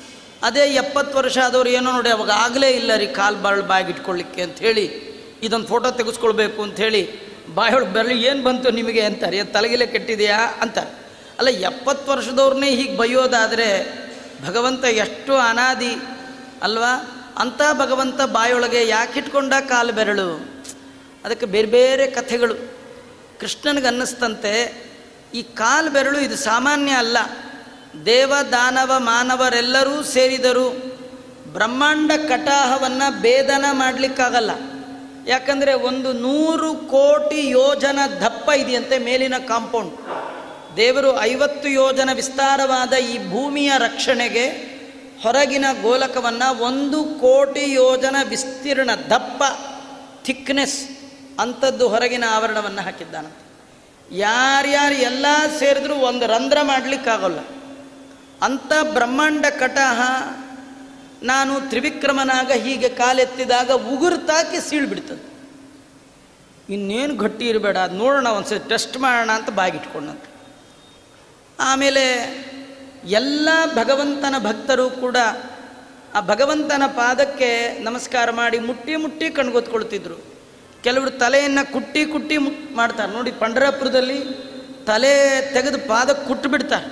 ಅದೇ ಎಪ್ಪತ್ತು ವರ್ಷ ಆದವ್ರು ಏನೋ ನೋಡಿ ಅವಾಗ ಆಗಲೇ ಇಲ್ಲ ರೀ ಕಾಲು ಬಾಳ್ ಬಾಯಿಗೆ ಇಟ್ಕೊಳ್ಳಿಕ್ಕೆ ಅಂತ ಹೇಳಿ ಇದೊಂದು ಫೋಟೋ ತೆಗೆಸ್ಕೊಳ್ಬೇಕು ಅಂಥೇಳಿ ಬಾಯೊಳಗೆ ಬರಲಿ ಏನು ಬಂತು ನಿಮಗೆ ಅಂತಾರೆ ಏನು ತಲೆಗಿಲೆ ಕೆಟ್ಟಿದೆಯಾ ಅಂತಾರೆ ಅಲ್ಲ ಎಪ್ಪತ್ತು ವರ್ಷದವ್ರನ್ನೇ ಹೀಗೆ ಬೈಯೋದಾದರೆ ಭಗವಂತ ಎಷ್ಟು ಅನಾದಿ ಅಲ್ವಾ ಅಂಥ ಭಗವಂತ ಬಾಯೊಳಗೆ ಯಾಕಿಟ್ಕೊಂಡ ಕಾಲು ಬೆರಳು ಅದಕ್ಕೆ ಬೇರೆ ಬೇರೆ ಕಥೆಗಳು ಕೃಷ್ಣನಿಗೆ ಅನ್ನಿಸ್ತಂತೆ ಈ ಕಾಲು ಬೆರಳು ಇದು ಸಾಮಾನ್ಯ ಅಲ್ಲ ದೇವ ದಾನವ ಮಾನವರೆಲ್ಲರೂ ಸೇರಿದರು ಬ್ರಹ್ಮಾಂಡ ಕಟಾಹವನ್ನು ಭೇದನ ಮಾಡಲಿಕ್ಕಾಗಲ್ಲ ಯಾಕಂದರೆ ಒಂದು ನೂರು ಕೋಟಿ ಯೋಜನ ದಪ್ಪ ಇದೆಯಂತೆ ಮೇಲಿನ ಕಾಂಪೌಂಡ್ ದೇವರು ಐವತ್ತು ಯೋಜನ ವಿಸ್ತಾರವಾದ ಈ ಭೂಮಿಯ ರಕ್ಷಣೆಗೆ ಹೊರಗಿನ ಗೋಲಕವನ್ನು ಒಂದು ಕೋಟಿ ಯೋಜನ ವಿಸ್ತೀರ್ಣ ದಪ್ಪ ಥಿಕ್ನೆಸ್ ಅಂಥದ್ದು ಹೊರಗಿನ ಆವರಣವನ್ನು ಹಾಕಿದ್ದಾನಂತೆ ಯಾರ್ಯಾರು ಎಲ್ಲ ಸೇರಿದ್ರೂ ಒಂದು ರಂಧ್ರ ಮಾಡಲಿಕ್ಕಾಗಲ್ಲ ಅಂಥ ಬ್ರಹ್ಮಾಂಡ ಕಟಾಹ ನಾನು ತ್ರಿವಿಕ್ರಮನಾಗ ಹೀಗೆ ಕಾಲೆತ್ತಿದಾಗ ಉಗುರು ತಾಕಿ ಸೀಳ್ಬಿಡ್ತದೆ ಇನ್ನೇನು ಗಟ್ಟಿ ಇರಬೇಡ ಅದು ನೋಡೋಣ ಒಂದ್ಸರಿ ಟೆಸ್ಟ್ ಮಾಡೋಣ ಅಂತ ಬಾಗಿಟ್ಕೊಂಡಂತೆ ಆಮೇಲೆ ಎಲ್ಲ ಭಗವಂತನ ಭಕ್ತರು ಕೂಡ ಆ ಭಗವಂತನ ಪಾದಕ್ಕೆ ನಮಸ್ಕಾರ ಮಾಡಿ ಮುಟ್ಟಿ ಮುಟ್ಟಿ ಕಣ್ಗೊತ್ಕೊಳ್ತಿದ್ರು ಕೆಲವರು ತಲೆಯನ್ನು ಕುಟ್ಟಿ ಕುಟ್ಟಿ ಮುಟ್ ಮಾಡ್ತಾರೆ ನೋಡಿ ಪಂಡರಾಪುರದಲ್ಲಿ ತಲೆ ತೆಗೆದು ಪಾದಕ್ಕೆ ಕುಟ್ಟು ಬಿಡ್ತಾರೆ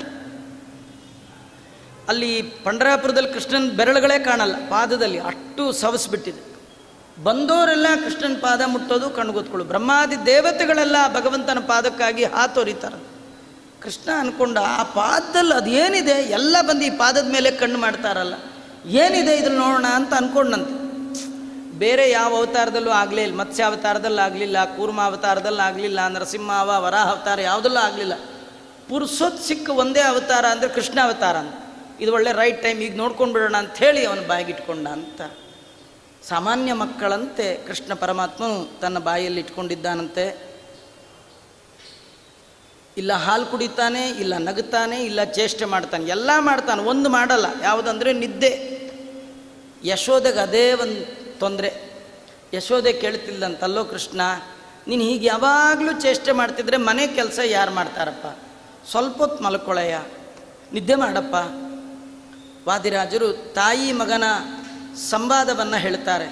ಅಲ್ಲಿ ಪಂಡರಾಪುರದಲ್ಲಿ ಕೃಷ್ಣನ ಬೆರಳುಗಳೇ ಕಾಣಲ್ಲ ಪಾದದಲ್ಲಿ ಅಷ್ಟು ಸವಸ್ಬಿಟ್ಟಿದೆ ಬಂದವರೆಲ್ಲ ಕೃಷ್ಣನ ಪಾದ ಮುಟ್ಟೋದು ಕಣ್ಗೊತ್ಕೊಳ್ಳು ಬ್ರಹ್ಮಾದಿ ದೇವತೆಗಳೆಲ್ಲ ಭಗವಂತನ ಪಾದಕ್ಕಾಗಿ ಹಾತೊರಿತಾರೆ ಕೃಷ್ಣ ಅನ್ಕೊಂಡ ಆ ಪಾದದಲ್ಲಿ ಅದೇನಿದೆ ಎಲ್ಲ ಬಂದು ಈ ಪಾದದ ಮೇಲೆ ಕಣ್ಣು ಮಾಡ್ತಾರಲ್ಲ ಏನಿದೆ ಇದನ್ನು ನೋಡೋಣ ಅಂತ ಅನ್ಕೊಂಡಂತೆ ಬೇರೆ ಯಾವ ಅವತಾರದಲ್ಲೂ ಆಗಲೇ ಇಲ್ಲ ಮತ್ಸ್ಯ ಅವತಾರದಲ್ಲಿ ಆಗಲಿಲ್ಲ ಕೂರ್ಮ ಅವತಾರದಲ್ಲಿ ಆಗಲಿಲ್ಲ ನರಸಿಂಹಾವ ವರಾಹ ಅವತಾರ ಯಾವುದಲ್ಲೂ ಆಗಲಿಲ್ಲ ಪುರುಷೋತ್ ಸಿಕ್ಕ ಒಂದೇ ಅವತಾರ ಅಂದರೆ ಕೃಷ್ಣ ಅವತಾರ ಅಂತ ಇದು ಒಳ್ಳೆ ರೈಟ್ ಟೈಮ್ ಈಗ ನೋಡ್ಕೊಂಡು ಬಿಡೋಣ ಅಂತ ಹೇಳಿ ಅವನು ಬಾಯಿಗಿಟ್ಕೊಂಡ ಅಂತ ಸಾಮಾನ್ಯ ಮಕ್ಕಳಂತೆ ಕೃಷ್ಣ ಪರಮಾತ್ಮನು ತನ್ನ ಬಾಯಲ್ಲಿ ಇಟ್ಕೊಂಡಿದ್ದಾನಂತೆ ಇಲ್ಲ ಹಾಲು ಕುಡಿತಾನೆ ಇಲ್ಲ ನಗುತ್ತಾನೆ ಇಲ್ಲ ಚೇಷ್ಟೆ ಮಾಡ್ತಾನೆ ಎಲ್ಲ ಮಾಡ್ತಾನೆ ಒಂದು ಮಾಡಲ್ಲ ಯಾವುದಂದರೆ ನಿದ್ದೆ ಯಶೋದೆಗೆ ಅದೇ ಒಂದು ತೊಂದರೆ ಯಶೋದೆ ಕೇಳ್ತಿಲ್ಲಂತಲ್ಲೋ ಕೃಷ್ಣ ನೀನು ಹೀಗೆ ಯಾವಾಗಲೂ ಚೇಷ್ಟೆ ಮಾಡ್ತಿದ್ರೆ ಮನೆ ಕೆಲಸ ಯಾರು ಮಾಡ್ತಾರಪ್ಪ ಸ್ವಲ್ಪ ಹೊತ್ತು ಮಲ್ಕೊಳಯ್ಯ ನಿದ್ದೆ ಮಾಡಪ್ಪ ವಾದಿರಾಜರು ತಾಯಿ ಮಗನ ಸಂವಾದವನ್ನು ಹೇಳ್ತಾರೆ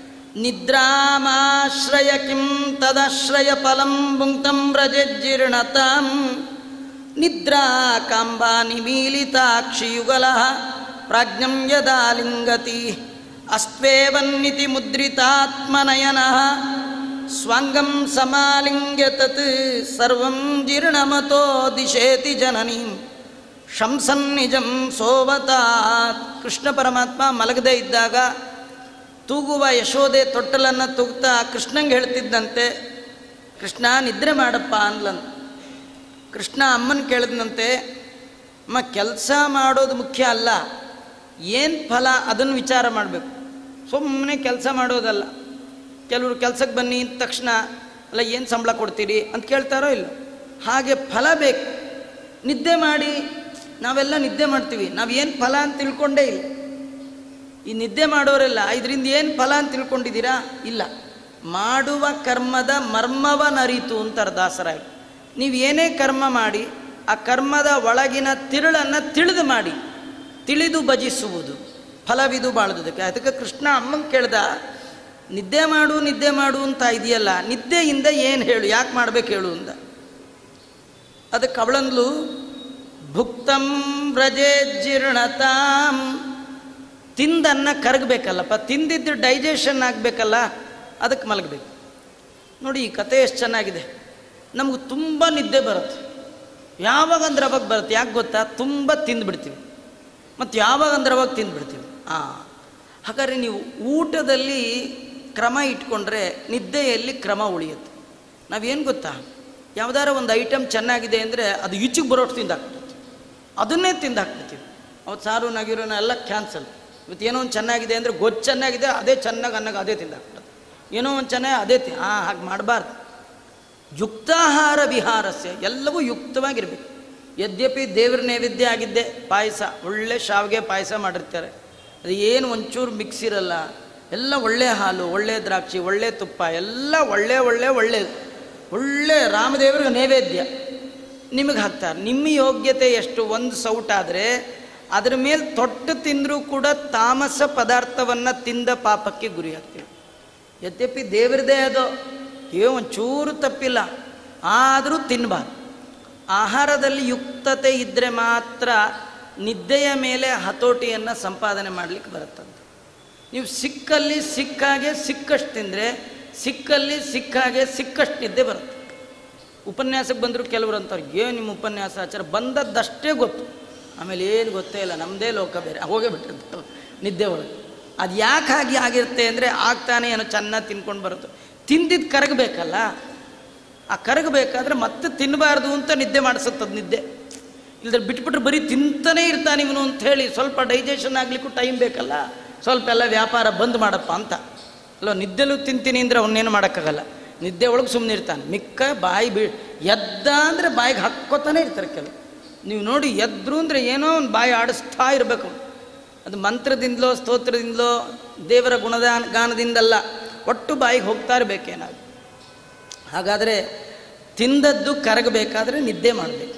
ನಿದ್ರಾಮಾಶ್ರಯ ಕಿಂ ತದಾಶ್ರಯ ಫಲಂ ಭುಂಕ್ತಂ ವ್ರಜಜ್ಜೀರ್ಣತಾಂ ನಿದ್ರಾ ಕಾಂಬಾ ನಿಮೀಲಿತಾಕ್ಷಿಯುಗಲ ಪ್ರಾಜ್ಞಂ ಯದಾ ಲಿಂಗತಿ ಅಸ್ತ್ವೇವನ್ನಿತಿ ಮುದ್ರಿತಾತ್ಮನಯನ ಸ್ವಾಂಗಂ ಸಮಾಲಿಂಗ್ಯ ತತ್ ಸರ್ವಂ ಜೀರ್ಣಮತೋ ದಿಶೇತಿ ಜನನೀಂ ಶಂಸನ್ ನಿಜಂ ಸೋವತಾತ್ ಕೃಷ್ಣ ಪರಮಾತ್ಮ ಮಲಗದೇ ಇದ್ದಾಗ ತೂಗುವ ಯಶೋದೆ ತೊಟ್ಟಲನ್ನು ತೂಗ್ತಾ ಕೃಷ್ಣಂಗೆ ಹೇಳ್ತಿದ್ದಂತೆ ಕೃಷ್ಣ ನಿದ್ರೆ ಮಾಡಪ್ಪ ಅನ್ಲಂತ ಕೃಷ್ಣ ಅಮ್ಮನ ಕೇಳಿದ್ನಂತೆ ಅಮ್ಮ ಕೆಲಸ ಮಾಡೋದು ಮುಖ್ಯ ಅಲ್ಲ ಏನು ಫಲ ಅದನ್ನು ವಿಚಾರ ಮಾಡಬೇಕು ಸುಮ್ಮನೆ ಕೆಲಸ ಮಾಡೋದಲ್ಲ ಕೆಲವರು ಕೆಲಸಕ್ಕೆ ಬನ್ನಿ ಅಂದ ತಕ್ಷಣ ಅಲ್ಲ ಏನು ಸಂಬಳ ಕೊಡ್ತೀರಿ ಅಂತ ಕೇಳ್ತಾರೋ ಇಲ್ಲ ಹಾಗೆ ಫಲ ಬೇಕು ನಿದ್ದೆ ಮಾಡಿ ನಾವೆಲ್ಲ ನಿದ್ದೆ ಮಾಡ್ತೀವಿ ನಾವು ಏನು ಫಲ ಅಂತ ತಿಳ್ಕೊಂಡೇ ಇಲ್ಲ ಈ ನಿದ್ದೆ ಮಾಡೋರೆಲ್ಲ ಇದರಿಂದ ಏನು ಫಲ ಅಂತ ತಿಳ್ಕೊಂಡಿದ್ದೀರಾ ಇಲ್ಲ ಮಾಡುವ ಕರ್ಮದ ಮರ್ಮವನರಿತು ಅಂತಾರೆ ದಾಸರಾಯ ನೀವು ಏನೇ ಕರ್ಮ ಮಾಡಿ ಆ ಕರ್ಮದ ಒಳಗಿನ ತಿರುಳನ್ನು ತಿಳಿದು ಮಾಡಿ ತಿಳಿದು ಭಜಿಸುವುದು ಫಲವಿದು ಬಾಳದುದಕ್ಕೆ ಅದಕ್ಕೆ ಕೃಷ್ಣ ಅಮ್ಮಂಗೆ ಕೇಳ್ದ ನಿದ್ದೆ ಮಾಡು ನಿದ್ದೆ ಮಾಡು ಅಂತ ಇದೆಯಲ್ಲ ನಿದ್ದೆಯಿಂದ ಏನು ಹೇಳು ಯಾಕೆ ಮಾಡ್ಬೇಕು ಹೇಳು ಅಂದ ಅದಕ್ಕೆ ಅವಳಂದ್ಲು ಭುಕ್ತಂ ವ್ರಜೆ ಜೀರ್ಣತಾಂ ತಿಂದನ್ನ ಕರಗಬೇಕಲ್ಲಪ್ಪ ತಿಂದಿದ್ದು ಡೈಜೆಷನ್ ಆಗಬೇಕಲ್ಲ ಅದಕ್ಕೆ ಮಲಗಬೇಕು ನೋಡಿ ಈ ಕತೆ ಎಷ್ಟು ಚೆನ್ನಾಗಿದೆ ನಮಗೆ ತುಂಬ ನಿದ್ದೆ ಬರುತ್ತೆ ಯಾವಾಗ ಅಂದ್ರೆ ಅವಾಗ ಬರುತ್ತೆ ಯಾಕೆ ಗೊತ್ತಾ ತುಂಬ ತಿಂದುಬಿಡ್ತೀವಿ ಮತ್ತು ಯಾವಾಗ ಅಂದ್ರೆ ಅವಾಗ ತಿಂದುಬಿಡ್ತೀವಿ ಹಾಂ ಹಾಗಾದ್ರೆ ನೀವು ಊಟದಲ್ಲಿ ಕ್ರಮ ಇಟ್ಕೊಂಡ್ರೆ ನಿದ್ದೆಯಲ್ಲಿ ಕ್ರಮ ಉಳಿಯುತ್ತೆ ನಾವೇನು ಗೊತ್ತಾ ಯಾವ್ದಾರ ಒಂದು ಐಟಮ್ ಚೆನ್ನಾಗಿದೆ ಅಂದರೆ ಅದು ಈಚೆಗೆ ಬರೋಷ್ಟು ತಿಂದಾಕ್ಬಿಡ್ತೀವಿ ಅದನ್ನೇ ತಿಂದಾಕ್ಬಿಡ್ತೀವಿ ಅವತ್ತು ಸಾರು ನಗಿರೋನ ಎಲ್ಲ ಕ್ಯಾನ್ಸಲ್ ಇವತ್ತು ಏನೋ ಒಂದು ಚೆನ್ನಾಗಿದೆ ಅಂದರೆ ಗೊತ್ತು ಚೆನ್ನಾಗಿದೆ ಅದೇ ಚೆನ್ನಾಗಿ ಅನ್ನಗೆ ಅದೇ ತಿಂದಾಕ್ಬಿಡೋದು ಏನೋ ಒಂದು ಚೆನ್ನಾಗಿ ಅದೇ ತಿ ಹಾಂ ಹಾಗೆ ಮಾಡಬಾರ್ದು ಯುಕ್ತಾಹಾರ ವಿಹಾರಸ್ಯ ಎಲ್ಲವೂ ಯುಕ್ತವಾಗಿರಬೇಕು ಯದ್ಯಪಿ ದೇವ್ರ ನೈವೇದ್ಯ ಆಗಿದ್ದೆ ಪಾಯಸ ಒಳ್ಳೆ ಶಾವಿಗೆ ಪಾಯಸ ಮಾಡಿರ್ತಾರೆ ಅದು ಏನು ಒಂಚೂರು ಮಿಕ್ಸ್ ಇರಲ್ಲ ಎಲ್ಲ ಒಳ್ಳೆ ಹಾಲು ಒಳ್ಳೆ ದ್ರಾಕ್ಷಿ ಒಳ್ಳೆ ತುಪ್ಪ ಎಲ್ಲ ಒಳ್ಳೆ ಒಳ್ಳೆ ಒಳ್ಳೆಯದು ಒಳ್ಳೆ ರಾಮದೇವ್ರಿಗೆ ನೈವೇದ್ಯ ನಿಮಗೆ ಹಾಕ್ತಾರೆ ನಿಮ್ಮ ಯೋಗ್ಯತೆ ಎಷ್ಟು ಒಂದು ಸೌಟಾದರೆ ಅದರ ಮೇಲೆ ತೊಟ್ಟು ತಿಂದರೂ ಕೂಡ ತಾಮಸ ಪದಾರ್ಥವನ್ನು ತಿಂದ ಪಾಪಕ್ಕೆ ಗುರಿಯಾಗ್ತೀವಿ ಯದ್ಯಪಿ ದೇವರದೇ ಅದು ಏ ಒಂಚೂರು ತಪ್ಪಿಲ್ಲ ಆದರೂ ತಿನ್ನಬಾರ್ದು ಆಹಾರದಲ್ಲಿ ಯುಕ್ತತೆ ಇದ್ದರೆ ಮಾತ್ರ ನಿದ್ದೆಯ ಮೇಲೆ ಹತೋಟಿಯನ್ನು ಸಂಪಾದನೆ ಮಾಡಲಿಕ್ಕೆ ಬರುತ್ತಂತೆ ನೀವು ಸಿಕ್ಕಲ್ಲಿ ಸಿಕ್ಕಾಗೆ ಸಿಕ್ಕಷ್ಟು ತಿಂದರೆ ಸಿಕ್ಕಲ್ಲಿ ಸಿಕ್ಕಾಗೆ ಸಿಕ್ಕಷ್ಟು ನಿದ್ದೆ ಬರುತ್ತೆ ಉಪನ್ಯಾಸಕ್ಕೆ ಬಂದರೂ ಕೆಲವರು ಅಂತಾರೆ ಏನು ನಿಮ್ಮ ಉಪನ್ಯಾಸ ಆಚಾರ ಬಂದದ್ದಷ್ಟೇ ಗೊತ್ತು ಆಮೇಲೆ ಏನು ಗೊತ್ತೇ ಇಲ್ಲ ನಮ್ಮದೇ ಲೋಕ ಬೇರೆ ಹೋಗೇ ಬಿಟ್ಟಿರ್ತಾರೆ ನಿದ್ದೆ ಒಳಗೆ ಅದು ಯಾಕೆ ಹಾಗೆ ಆಗಿರುತ್ತೆ ಅಂದರೆ ಆಗ್ತಾನೆ ಏನೋ ಚೆನ್ನಾಗಿ ತಿನ್ಕೊಂಡು ಬರುತ್ತೆ ತಿಂದಿದ್ದು ಕರಗಬೇಕಲ್ಲ ಆ ಕರಗಬೇಕಾದ್ರೆ ಮತ್ತೆ ತಿನ್ನಬಾರ್ದು ಅಂತ ನಿದ್ದೆ ಮಾಡಿಸುತ್ತದು ನಿದ್ದೆ ಇಲ್ಲದ್ರೆ ಬಿಟ್ಬಿಟ್ರೆ ಬರೀ ತಿಂತಾನೇ ಇರ್ತಾನೆ ಇವನು ಅಂತ ಹೇಳಿ ಸ್ವಲ್ಪ ಡೈಜೆಷನ್ ಆಗಲಿಕ್ಕೂ ಟೈಮ್ ಬೇಕಲ್ಲ ಸ್ವಲ್ಪ ಎಲ್ಲ ವ್ಯಾಪಾರ ಬಂದ್ ಮಾಡಪ್ಪ ಅಂತ ಅಲ್ವ ನಿದ್ದೆಲೂ ತಿಂತೀನಿ ಅಂದರೆ ಅವನ್ನೇನು ಮಾಡೋಕ್ಕಾಗಲ್ಲ ನಿದ್ದೆ ಒಳಗೆ ಸುಮ್ಮನೆ ಇರ್ತಾನೆ ಮಿಕ್ಕ ಬಾಯಿ ಬಿ ಎದ್ದ ಅಂದರೆ ಬಾಯಿಗೆ ಹಾಕ್ಕೋತಾನೆ ಇರ್ತಾರೆ ಕೆಲವು ನೀವು ನೋಡಿ ಎದ್ರು ಅಂದರೆ ಏನೋ ಒಂದು ಬಾಯಿ ಆಡಿಸ್ತಾ ಇರಬೇಕು ಅದು ಮಂತ್ರದಿಂದಲೋ ಸ್ತೋತ್ರದಿಂದಲೋ ದೇವರ ಗುಣದಾನ ಗಾನದಿಂದಲ್ಲ ಒಟ್ಟು ಬಾಯಿಗೆ ಹೋಗ್ತಾ ಇರಬೇಕೇನಾದ್ರು ಹಾಗಾದರೆ ತಿಂದದ್ದು ಕರಗಬೇಕಾದ್ರೆ ನಿದ್ದೆ ಮಾಡಬೇಕು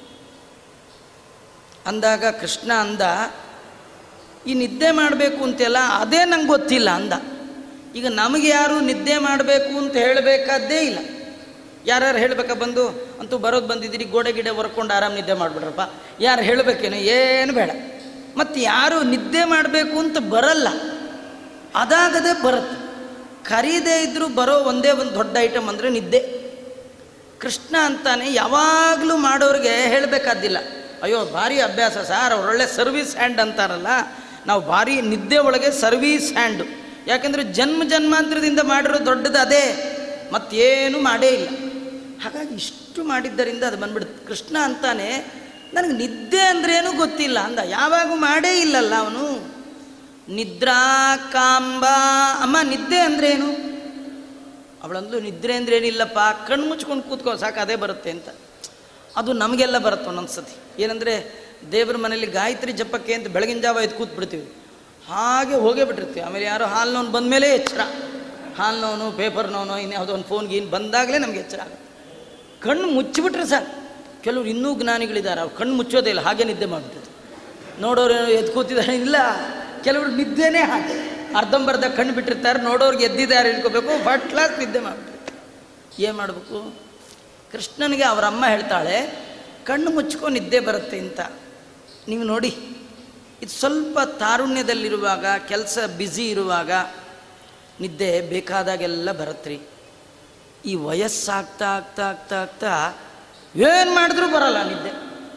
ಅಂದಾಗ ಕೃಷ್ಣ ಅಂದ ಈ ನಿದ್ದೆ ಮಾಡಬೇಕು ಅಂತೆಲ್ಲ ಅದೇ ನಂಗೆ ಗೊತ್ತಿಲ್ಲ ಅಂದ ಈಗ ನಮಗೆ ಯಾರು ನಿದ್ದೆ ಮಾಡಬೇಕು ಅಂತ ಹೇಳಬೇಕಾದ್ದೇ ಇಲ್ಲ ಯಾರ್ಯಾರು ಹೇಳಬೇಕಾ ಬಂದು ಅಂತೂ ಬರೋದು ಬಂದಿದ್ದೀರಿ ಗೋಡೆ ಗಿಡೆ ಹೊರ್ಕೊಂಡು ಆರಾಮ್ ನಿದ್ದೆ ಮಾಡಿಬಿಡ್ರಪ್ಪ ಯಾರು ಹೇಳಬೇಕೇನೋ ಏನು ಬೇಡ ಮತ್ತು ಯಾರು ನಿದ್ದೆ ಮಾಡಬೇಕು ಅಂತ ಬರಲ್ಲ ಅದಾಗದೆ ಬರುತ್ತೆ ಕರೀದೇ ಇದ್ದರೂ ಬರೋ ಒಂದೇ ಒಂದು ದೊಡ್ಡ ಐಟಮ್ ಅಂದರೆ ನಿದ್ದೆ ಕೃಷ್ಣ ಅಂತಾನೆ ಯಾವಾಗಲೂ ಮಾಡೋರಿಗೆ ಹೇಳಬೇಕಾದಿಲ್ಲ ಅಯ್ಯೋ ಭಾರಿ ಅಭ್ಯಾಸ ಸಾರ್ ಅವ್ರು ಒಳ್ಳೆ ಸರ್ವಿಸ್ ಹ್ಯಾಂಡ್ ಅಂತಾರಲ್ಲ ನಾವು ಭಾರಿ ನಿದ್ದೆ ಒಳಗೆ ಸರ್ವೀಸ್ ಹ್ಯಾಂಡು ಯಾಕೆಂದರೆ ಜನ್ಮ ಜನ್ಮಾಂತರದಿಂದ ಮಾಡಿರೋ ದೊಡ್ಡದು ಅದೇ ಮತ್ತೇನು ಮಾಡೇ ಇಲ್ಲ ಹಾಗಾಗಿ ಇಷ್ಟು ಮಾಡಿದ್ದರಿಂದ ಅದು ಬಂದ್ಬಿಡುತ್ತೆ ಕೃಷ್ಣ ಅಂತಾನೆ ನನಗೆ ನಿದ್ದೆ ಅಂದ್ರೇನು ಗೊತ್ತಿಲ್ಲ ಅಂದ ಯಾವಾಗೂ ಮಾಡೇ ಇಲ್ಲಲ್ಲ ಅವನು ನಿದ್ರಾ ಕಾಂಬ ಅಮ್ಮ ನಿದ್ದೆ ಅಂದ್ರೇನು ಅವಳಂದ್ಲು ನಿದ್ರೆ ಅಂದ್ರೆ ಏನಿಲ್ಲಪ್ಪ ಕಣ್ಣು ಮುಚ್ಕೊಂಡು ಕೂತ್ಕೋ ಸಾಕು ಅದೇ ಬರುತ್ತೆ ಅಂತ ಅದು ನಮಗೆಲ್ಲ ಬರುತ್ತೆ ಒಂದೊಂದು ಸತಿ ಏನಂದರೆ ದೇವ್ರ ಮನೇಲಿ ಗಾಯತ್ರಿ ಜಪಕ್ಕೆ ಅಂತ ಬೆಳಗಿನ ಜಾವ ಎದ್ದು ಕೂತ್ ಬಿಡ್ತೀವಿ ಹಾಗೆ ಹೋಗೇ ಬಿಟ್ಟಿರ್ತೀವಿ ಆಮೇಲೆ ಯಾರೋ ಹಾಲ್ನವನು ಬಂದ ಮೇಲೆ ಎಚ್ಚರ ಹಾಲ್ನವನು ಪೇಪರ್ನವನು ಇನ್ಯಾವುದೋ ಒಂದು ಫೋನ್ ಗೀನ್ ಬಂದಾಗಲೇ ನಮಗೆ ಎಚ್ಚರ ಆಗುತ್ತೆ ಕಣ್ಣು ಮುಚ್ಚಿಬಿಟ್ರೆ ಸಾಕು ಕೆಲವ್ರು ಇನ್ನೂ ಜ್ಞಾನಿಗಳಿದ್ದಾರೆ ಅವ್ರು ಕಣ್ಣು ಮುಚ್ಚೋದೇ ಇಲ್ಲ ಹಾಗೆ ನಿದ್ದೆ ಮಾಡಿಬಿಡ್ತಾರೆ ನೋಡೋರು ಏನೋ ಎದ್ದು ಕೂತಿದ್ದಾರೆ ಇಲ್ಲ ಕೆಲವರು ನಿದ್ದೆನೇ ಹಾಗೆ ಅರ್ಧಂಬರ್ಧ ಕಣ್ಣು ಬಿಟ್ಟಿರ್ತಾರೆ ನೋಡೋರ್ಗೆ ಎದ್ದಿದ್ದಾರೆ ಇಟ್ಕೋಬೇಕು ಫಟ್ ಕ್ಲಾಸ್ ನಿದ್ದೆ ಮಾಡಿಬಿಟ್ಟಿರ್ತಾರೆ ಏನು ಮಾಡಬೇಕು ಕೃಷ್ಣನಿಗೆ ಅವರ ಅಮ್ಮ ಹೇಳ್ತಾಳೆ ಕಣ್ಣು ಮುಚ್ಕೊ ನಿದ್ದೆ ಬರುತ್ತೆ ಅಂತ ನೀವು ನೋಡಿ ಇದು ಸ್ವಲ್ಪ ತಾರುಣ್ಯದಲ್ಲಿರುವಾಗ ಕೆಲಸ ಬ್ಯುಸಿ ಇರುವಾಗ ನಿದ್ದೆ ಬೇಕಾದಾಗೆಲ್ಲ ಬರತ್ರಿ ಈ ವಯಸ್ಸಾಗ್ತಾ ಆಗ್ತಾ ಆಗ್ತಾ ಆಗ್ತಾ ಏನು ಮಾಡಿದ್ರೂ ಬರಲ್ಲ ನಿದ್ದೆ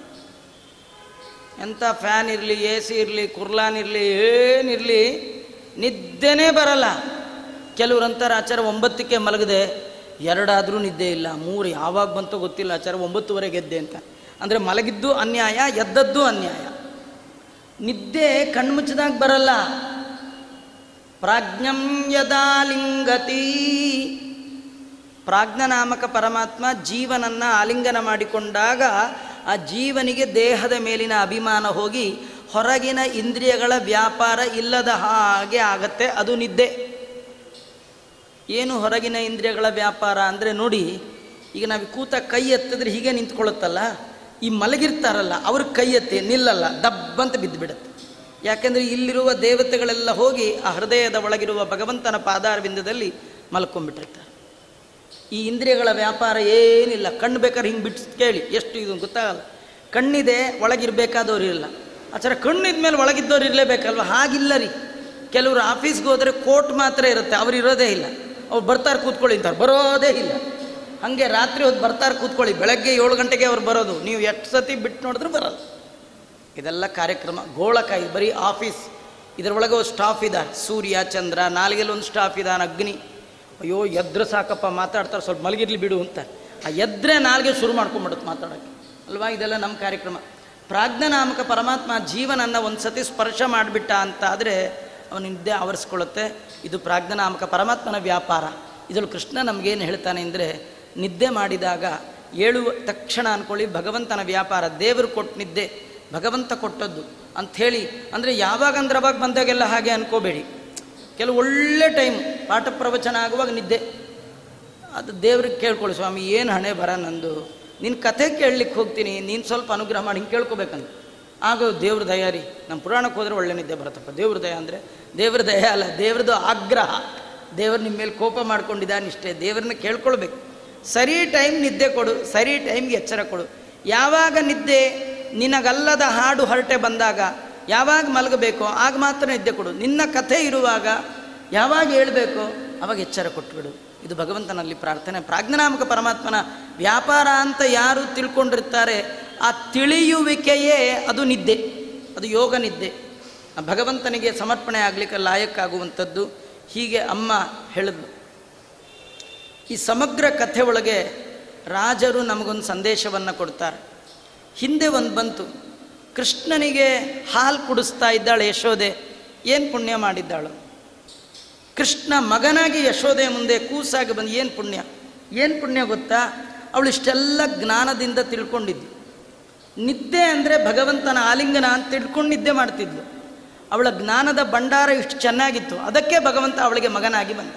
ಎಂಥ ಫ್ಯಾನ್ ಇರಲಿ ಎ ಸಿ ಇರಲಿ ಕುರ್ಲಾನ್ ಇರಲಿ ಏನಿರಲಿ ನಿದ್ದೆನೇ ಬರಲ್ಲ ಕೆಲವ್ರು ಅಂತಾರೆ ಆಚಾರ ಒಂಬತ್ತಕ್ಕೆ ಮಲಗದೆ ಎರಡಾದರೂ ನಿದ್ದೆ ಇಲ್ಲ ಮೂರು ಯಾವಾಗ ಬಂತೋ ಗೊತ್ತಿಲ್ಲ ಆಚಾರ ಒಂಬತ್ತುವರೆಗೆ ಎದ್ದೆ ಅಂತ ಅಂದರೆ ಮಲಗಿದ್ದು ಅನ್ಯಾಯ ಎದ್ದದ್ದು ಅನ್ಯಾಯ ನಿದ್ದೆ ಕಣ್ಮುಚ್ಚಿದಾಗ ಬರಲ್ಲ ಪ್ರಾಜ್ಞಂ ಯದಾ ಲಿಂಗತಿ ಪ್ರಾಜ್ಞನಾಮಕ ಪರಮಾತ್ಮ ಜೀವನನ್ನು ಆಲಿಂಗನ ಮಾಡಿಕೊಂಡಾಗ ಆ ಜೀವನಿಗೆ ದೇಹದ ಮೇಲಿನ ಅಭಿಮಾನ ಹೋಗಿ ಹೊರಗಿನ ಇಂದ್ರಿಯಗಳ ವ್ಯಾಪಾರ ಇಲ್ಲದ ಹಾಗೆ ಆಗತ್ತೆ ಅದು ನಿದ್ದೆ ಏನು ಹೊರಗಿನ ಇಂದ್ರಿಯಗಳ ವ್ಯಾಪಾರ ಅಂದರೆ ನೋಡಿ ಈಗ ನಾವು ಕೂತ ಕೈ ಎತ್ತಿದ್ರೆ ಹೀಗೆ ನಿಂತ್ಕೊಳ್ಳುತ್ತಲ್ಲ ಈ ಮಲಗಿರ್ತಾರಲ್ಲ ಅವ್ರ ಕೈ ಎತ್ತಿ ನಿಲ್ಲಲ್ಲ ದಬ್ಬಂತ ಬಿದ್ದುಬಿಡುತ್ತೆ ಯಾಕೆಂದರೆ ಇಲ್ಲಿರುವ ದೇವತೆಗಳೆಲ್ಲ ಹೋಗಿ ಆ ಹೃದಯದ ಒಳಗಿರುವ ಭಗವಂತನ ಪಾದಾರವಿಂದದಲ್ಲಿ ಮಲ್ಕೊಂಡ್ಬಿಟ್ಟಿರ್ತಾರೆ ಈ ಇಂದ್ರಿಯಗಳ ವ್ಯಾಪಾರ ಏನಿಲ್ಲ ಕಣ್ಣು ಬೇಕಾದ್ರೆ ಹಿಂಗೆ ಬಿಟ್ಟು ಕೇಳಿ ಎಷ್ಟು ಇದು ಗೊತ್ತಾಗಲ್ಲ ಕಣ್ಣಿದೆ ಒಳಗಿರ್ಬೇಕಾದವ್ರು ಇರಲ್ಲ ಆಚಾರ ಕಣ್ಣಿದ ಮೇಲೆ ಒಳಗಿದ್ದವ್ರು ಇರಲೇಬೇಕಲ್ವ ಹಾಗಿಲ್ಲ ರೀ ಕೆಲವರು ಆಫೀಸ್ಗೆ ಹೋದರೆ ಕೋಟ್ ಮಾತ್ರ ಇರುತ್ತೆ ಅವ್ರು ಇರೋದೇ ಇಲ್ಲ ಅವ್ರು ಬರ್ತಾರೆ ಕೂತ್ಕೊಳ್ಳಿ ಅಂತಾರೆ ಬರೋದೇ ಇಲ್ಲ ಹಾಗೆ ರಾತ್ರಿ ಹೊತ್ತು ಬರ್ತಾರೆ ಕೂತ್ಕೊಳ್ಳಿ ಬೆಳಗ್ಗೆ ಏಳು ಗಂಟೆಗೆ ಅವ್ರು ಬರೋದು ನೀವು ಎಷ್ಟು ಸತಿ ಬಿಟ್ಟು ನೋಡಿದ್ರು ಬರಲ್ಲ ಇದೆಲ್ಲ ಕಾರ್ಯಕ್ರಮ ಗೋಳಕಾಯಿ ಬರೀ ಆಫೀಸ್ ಇದರೊಳಗೆ ಒಂದು ಸ್ಟಾಫ್ ಇದ್ದಾರೆ ಸೂರ್ಯ ಚಂದ್ರ ನಾಲ್ಗೆಲ್ಲ ಒಂದು ಸ್ಟಾಫ್ ಇದ್ದಾನೆ ಅಗ್ನಿ ಅಯ್ಯೋ ಎದ್ರೆ ಸಾಕಪ್ಪ ಮಾತಾಡ್ತಾರೆ ಸ್ವಲ್ಪ ಮಲಗಿರ್ಲಿ ಬಿಡು ಅಂತ ಆ ಎದ್ರೆ ನಾಲ್ಗೆ ಶುರು ಮಾಡ್ಕೊಂಬಿಡುತ್ತೆ ಮಾತಾಡೋಕ್ಕೆ ಅಲ್ವಾ ಇದೆಲ್ಲ ನಮ್ಮ ಕಾರ್ಯಕ್ರಮ ಪ್ರಾಜ್ಞನಾಮಕ ಪರಮಾತ್ಮ ಜೀವನನ್ನು ಒಂದು ಸತಿ ಸ್ಪರ್ಶ ಮಾಡಿಬಿಟ್ಟ ಅಂತ ಆದರೆ ಅವನ ನಿದ್ದೆ ಆವರಿಸ್ಕೊಳ್ಳುತ್ತೆ ಇದು ಪ್ರಾಜ್ಞನಾಮಕ ಪರಮಾತ್ಮನ ವ್ಯಾಪಾರ ಇದರಲ್ಲಿ ಕೃಷ್ಣ ನಮಗೇನು ಹೇಳ್ತಾನೆ ಅಂದರೆ ನಿದ್ದೆ ಮಾಡಿದಾಗ ಏಳುವ ತಕ್ಷಣ ಅಂದ್ಕೊಳ್ಳಿ ಭಗವಂತನ ವ್ಯಾಪಾರ ದೇವರು ಕೊಟ್ಟು ನಿದ್ದೆ ಭಗವಂತ ಕೊಟ್ಟದ್ದು ಅಂಥೇಳಿ ಅಂದರೆ ಯಾವಾಗ ಅಂದ್ರೆ ಅವಾಗ ಬಂದಾಗೆಲ್ಲ ಹಾಗೆ ಅನ್ಕೋಬೇಡಿ ಕೆಲವು ಒಳ್ಳೆ ಟೈಮ್ ಪಾಠ ಪ್ರವಚನ ಆಗುವಾಗ ನಿದ್ದೆ ಅದು ದೇವ್ರಿಗೆ ಕೇಳ್ಕೊಳ್ಳಿ ಸ್ವಾಮಿ ಏನು ಹಣೆ ಬರ ನಂದು ನಿನ್ನ ಕಥೆ ಕೇಳಲಿಕ್ಕೆ ಹೋಗ್ತೀನಿ ನೀನು ಸ್ವಲ್ಪ ಅನುಗ್ರಹ ಮಾಡಿ ಹಿಂಗೆ ಕೇಳ್ಕೊಬೇಕಂತ ಆಗ ದೇವ್ರ ದಯ ರೀ ನಮ್ಮ ಪುರಾಣಕ್ಕೆ ಹೋದರೆ ಒಳ್ಳೆ ನಿದ್ದೆ ಬರುತ್ತಪ್ಪ ದೇವ್ರ ದಯ ಅಂದರೆ ದೇವ್ರ ದಯ ಅಲ್ಲ ದೇವ್ರದ್ದು ಆಗ್ರಹ ದೇವ್ರು ನಿಮ್ಮ ಮೇಲೆ ಕೋಪ ಮಾಡ್ಕೊಂಡಿದ್ದಾನೆ ಇಷ್ಟೇ ದೇವ್ರನ್ನ ಕೇಳ್ಕೊಳ್ಬೇಕು ಸರಿ ಟೈಮ್ ನಿದ್ದೆ ಕೊಡು ಸರಿ ಟೈಮ್ಗೆ ಎಚ್ಚರ ಕೊಡು ಯಾವಾಗ ನಿದ್ದೆ ನಿನಗಲ್ಲದ ಹಾಡು ಹರಟೆ ಬಂದಾಗ ಯಾವಾಗ ಮಲಗಬೇಕೋ ಆಗ ಮಾತ್ರ ನಿದ್ದೆ ಕೊಡು ನಿನ್ನ ಕಥೆ ಇರುವಾಗ ಯಾವಾಗ ಹೇಳಬೇಕೋ ಅವಾಗ ಎಚ್ಚರ ಕೊಟ್ಬಿಡು ಇದು ಭಗವಂತನಲ್ಲಿ ಪ್ರಾರ್ಥನೆ ಪ್ರಾಜ್ಞಾನಾಮಕ ಪರಮಾತ್ಮನ ವ್ಯಾಪಾರ ಅಂತ ಯಾರು ತಿಳ್ಕೊಂಡಿರ್ತಾರೆ ಆ ತಿಳಿಯುವಿಕೆಯೇ ಅದು ನಿದ್ದೆ ಅದು ಯೋಗ ನಿದ್ದೆ ಆ ಭಗವಂತನಿಗೆ ಸಮರ್ಪಣೆ ಆಗಲಿಕ್ಕೆ ಲಾಯಕ್ಕಾಗುವಂಥದ್ದು ಹೀಗೆ ಅಮ್ಮ ಹೇಳಿದ್ಲು ಈ ಸಮಗ್ರ ಕಥೆ ಒಳಗೆ ರಾಜರು ನಮಗೊಂದು ಸಂದೇಶವನ್ನು ಕೊಡ್ತಾರೆ ಹಿಂದೆ ಒಂದು ಬಂತು ಕೃಷ್ಣನಿಗೆ ಹಾಲು ಕುಡಿಸ್ತಾ ಇದ್ದಾಳೆ ಯಶೋದೆ ಏನು ಪುಣ್ಯ ಮಾಡಿದ್ದಾಳು ಕೃಷ್ಣ ಮಗನಾಗಿ ಯಶೋದೆ ಮುಂದೆ ಕೂಸಾಗಿ ಬಂದು ಏನು ಪುಣ್ಯ ಏನು ಪುಣ್ಯ ಗೊತ್ತಾ ಅವಳು ಇಷ್ಟೆಲ್ಲ ಜ್ಞಾನದಿಂದ ತಿಳ್ಕೊಂಡಿದ್ಲು ನಿದ್ದೆ ಅಂದರೆ ಭಗವಂತನ ಆಲಿಂಗನ ಅಂತ ತಿಳ್ಕೊಂಡು ನಿದ್ದೆ ಮಾಡ್ತಿದ್ಲು ಅವಳ ಜ್ಞಾನದ ಭಂಡಾರ ಇಷ್ಟು ಚೆನ್ನಾಗಿತ್ತು ಅದಕ್ಕೆ ಭಗವಂತ ಅವಳಿಗೆ ಮಗನಾಗಿ ಬಂದ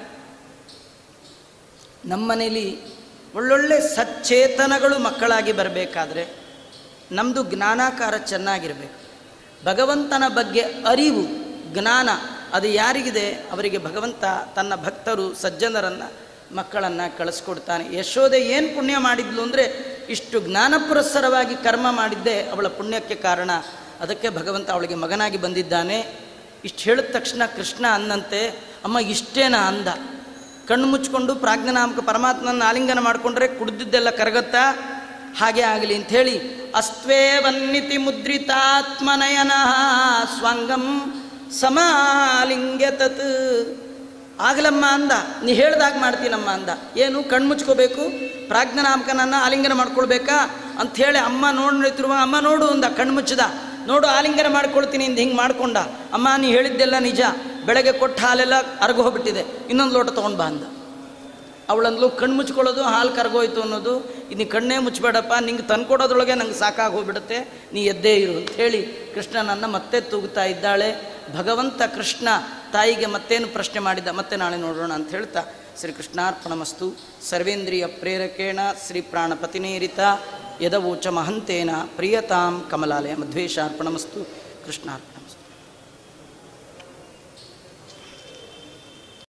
ನಮ್ಮನೇಲಿ ಒಳ್ಳೊಳ್ಳೆ ಸಚ್ಚೇತನಗಳು ಮಕ್ಕಳಾಗಿ ಬರಬೇಕಾದ್ರೆ ನಮ್ಮದು ಜ್ಞಾನಾಕಾರ ಚೆನ್ನಾಗಿರಬೇಕು ಭಗವಂತನ ಬಗ್ಗೆ ಅರಿವು ಜ್ಞಾನ ಅದು ಯಾರಿಗಿದೆ ಅವರಿಗೆ ಭಗವಂತ ತನ್ನ ಭಕ್ತರು ಸಜ್ಜನರನ್ನು ಮಕ್ಕಳನ್ನು ಕಳಿಸ್ಕೊಡ್ತಾನೆ ಯಶೋದೆ ಏನು ಪುಣ್ಯ ಮಾಡಿದ್ಲು ಅಂದರೆ ಇಷ್ಟು ಜ್ಞಾನ ಪುರಸ್ಸರವಾಗಿ ಕರ್ಮ ಮಾಡಿದ್ದೇ ಅವಳ ಪುಣ್ಯಕ್ಕೆ ಕಾರಣ ಅದಕ್ಕೆ ಭಗವಂತ ಅವಳಿಗೆ ಮಗನಾಗಿ ಬಂದಿದ್ದಾನೆ ಇಷ್ಟು ಹೇಳಿದ ತಕ್ಷಣ ಕೃಷ್ಣ ಅನ್ನಂತೆ ಅಮ್ಮ ಇಷ್ಟೇನಾ ಅಂದ ಕಣ್ಣು ಮುಚ್ಕೊಂಡು ಪ್ರಾಜ್ಞನಾಮಕ ಪರಮಾತ್ಮನ ಆಲಿಂಗನ ಮಾಡಿಕೊಂಡ್ರೆ ಕುಡ್ದಿದ್ದೆಲ್ಲ ಕರಗತ್ತಾ ಹಾಗೆ ಆಗಲಿ ಅಂಥೇಳಿ ಅಸ್ತ್ವೇ ವನ್ನಿತಿ ಮುದ್ರಿತಾತ್ಮನಯನ ಸ್ವಂಗಂ ಸಮಾಲಿಂಗ್ಯ ತತ್ ಆಗಲಮ್ಮ ಅಂದ ನೀ ಹೇಳ್ದಾಗ ಮಾಡ್ತೀನಮ್ಮ ಅಂದ ಏನು ಕಣ್ಣು ಮುಚ್ಕೋಬೇಕು ಪ್ರಾಜ್ಞನಾಮಕನನ್ನು ಆಲಿಂಗನ ಮಾಡ್ಕೊಳ್ಬೇಕಾ ಅಂಥೇಳಿ ಅಮ್ಮ ನೋಡಿ ನಿಂತಿರುವ ಅಮ್ಮ ನೋಡು ಅಂದ ಕಣ್ಣು ಮುಚ್ಚದ ನೋಡು ಆಲಿಂಗನ ಮಾಡ್ಕೊಳ್ತೀನಿ ಇಂದ ಹಿಂಗೆ ಮಾಡ್ಕೊಂಡ ಅಮ್ಮ ನೀ ಹೇಳಿದ್ದೆಲ್ಲ ನಿಜ ಬೆಳಗ್ಗೆ ಕೊಟ್ಟ ಹಾಲೆಲ್ಲ ಅರ್ಗೋಗ್ಬಿಟ್ಟಿದೆ ಇನ್ನೊಂದು ಲೋಟ ತೊಗೊಂಡು ಬಾ ಅಂದ ಅವಳಂದ್ಲು ಕಣ್ಣು ಮುಚ್ಕೊಳ್ಳೋದು ಹಾಲು ಕರ್ಗೋಯ್ತು ಅನ್ನೋದು ಇದು ನೀ ಕಣ್ಣೇ ಮುಚ್ಚಬೇಡಪ್ಪ ನಿಂಗೆ ತಂದ್ಕೊಡೋದ್ರೊಳಗೆ ನಂಗೆ ಸಾಕಾಗಿ ಹೋಗ್ಬಿಡುತ್ತೆ ನೀ ಎದ್ದೇ ಇರು ಅಂತ ಹೇಳಿ ಕೃಷ್ಣನನ್ನು ಮತ್ತೆ ತೂಗುತ್ತಾ ಇದ್ದಾಳೆ ಭಗವಂತ ಕೃಷ್ಣ ತಾಯಿಗೆ ಮತ್ತೇನು ಪ್ರಶ್ನೆ ಮಾಡಿದ ಮತ್ತೆ ನಾಳೆ ನೋಡೋಣ ಅಂತ ಹೇಳ್ತಾ ಶ್ರೀ ಕೃಷ್ಣಾರ್ಪಣಮಸ್ತು ಸರ್ವೇಂದ್ರಿಯ ಪ್ರೇರಕೇಣ ಶ್ರೀ ಪ್ರಾಣಪತಿನೇರಿತ ಯದವೋಚ ಮಹಂತೇನ ಪ್ರಿಯತಾಂ ಕಮಲಾಲಯ ಮಧ್ವೇಶಾರ್ಪಣಮಸ್ತು ಕೃಷ್ಣಾರ್ಪಣ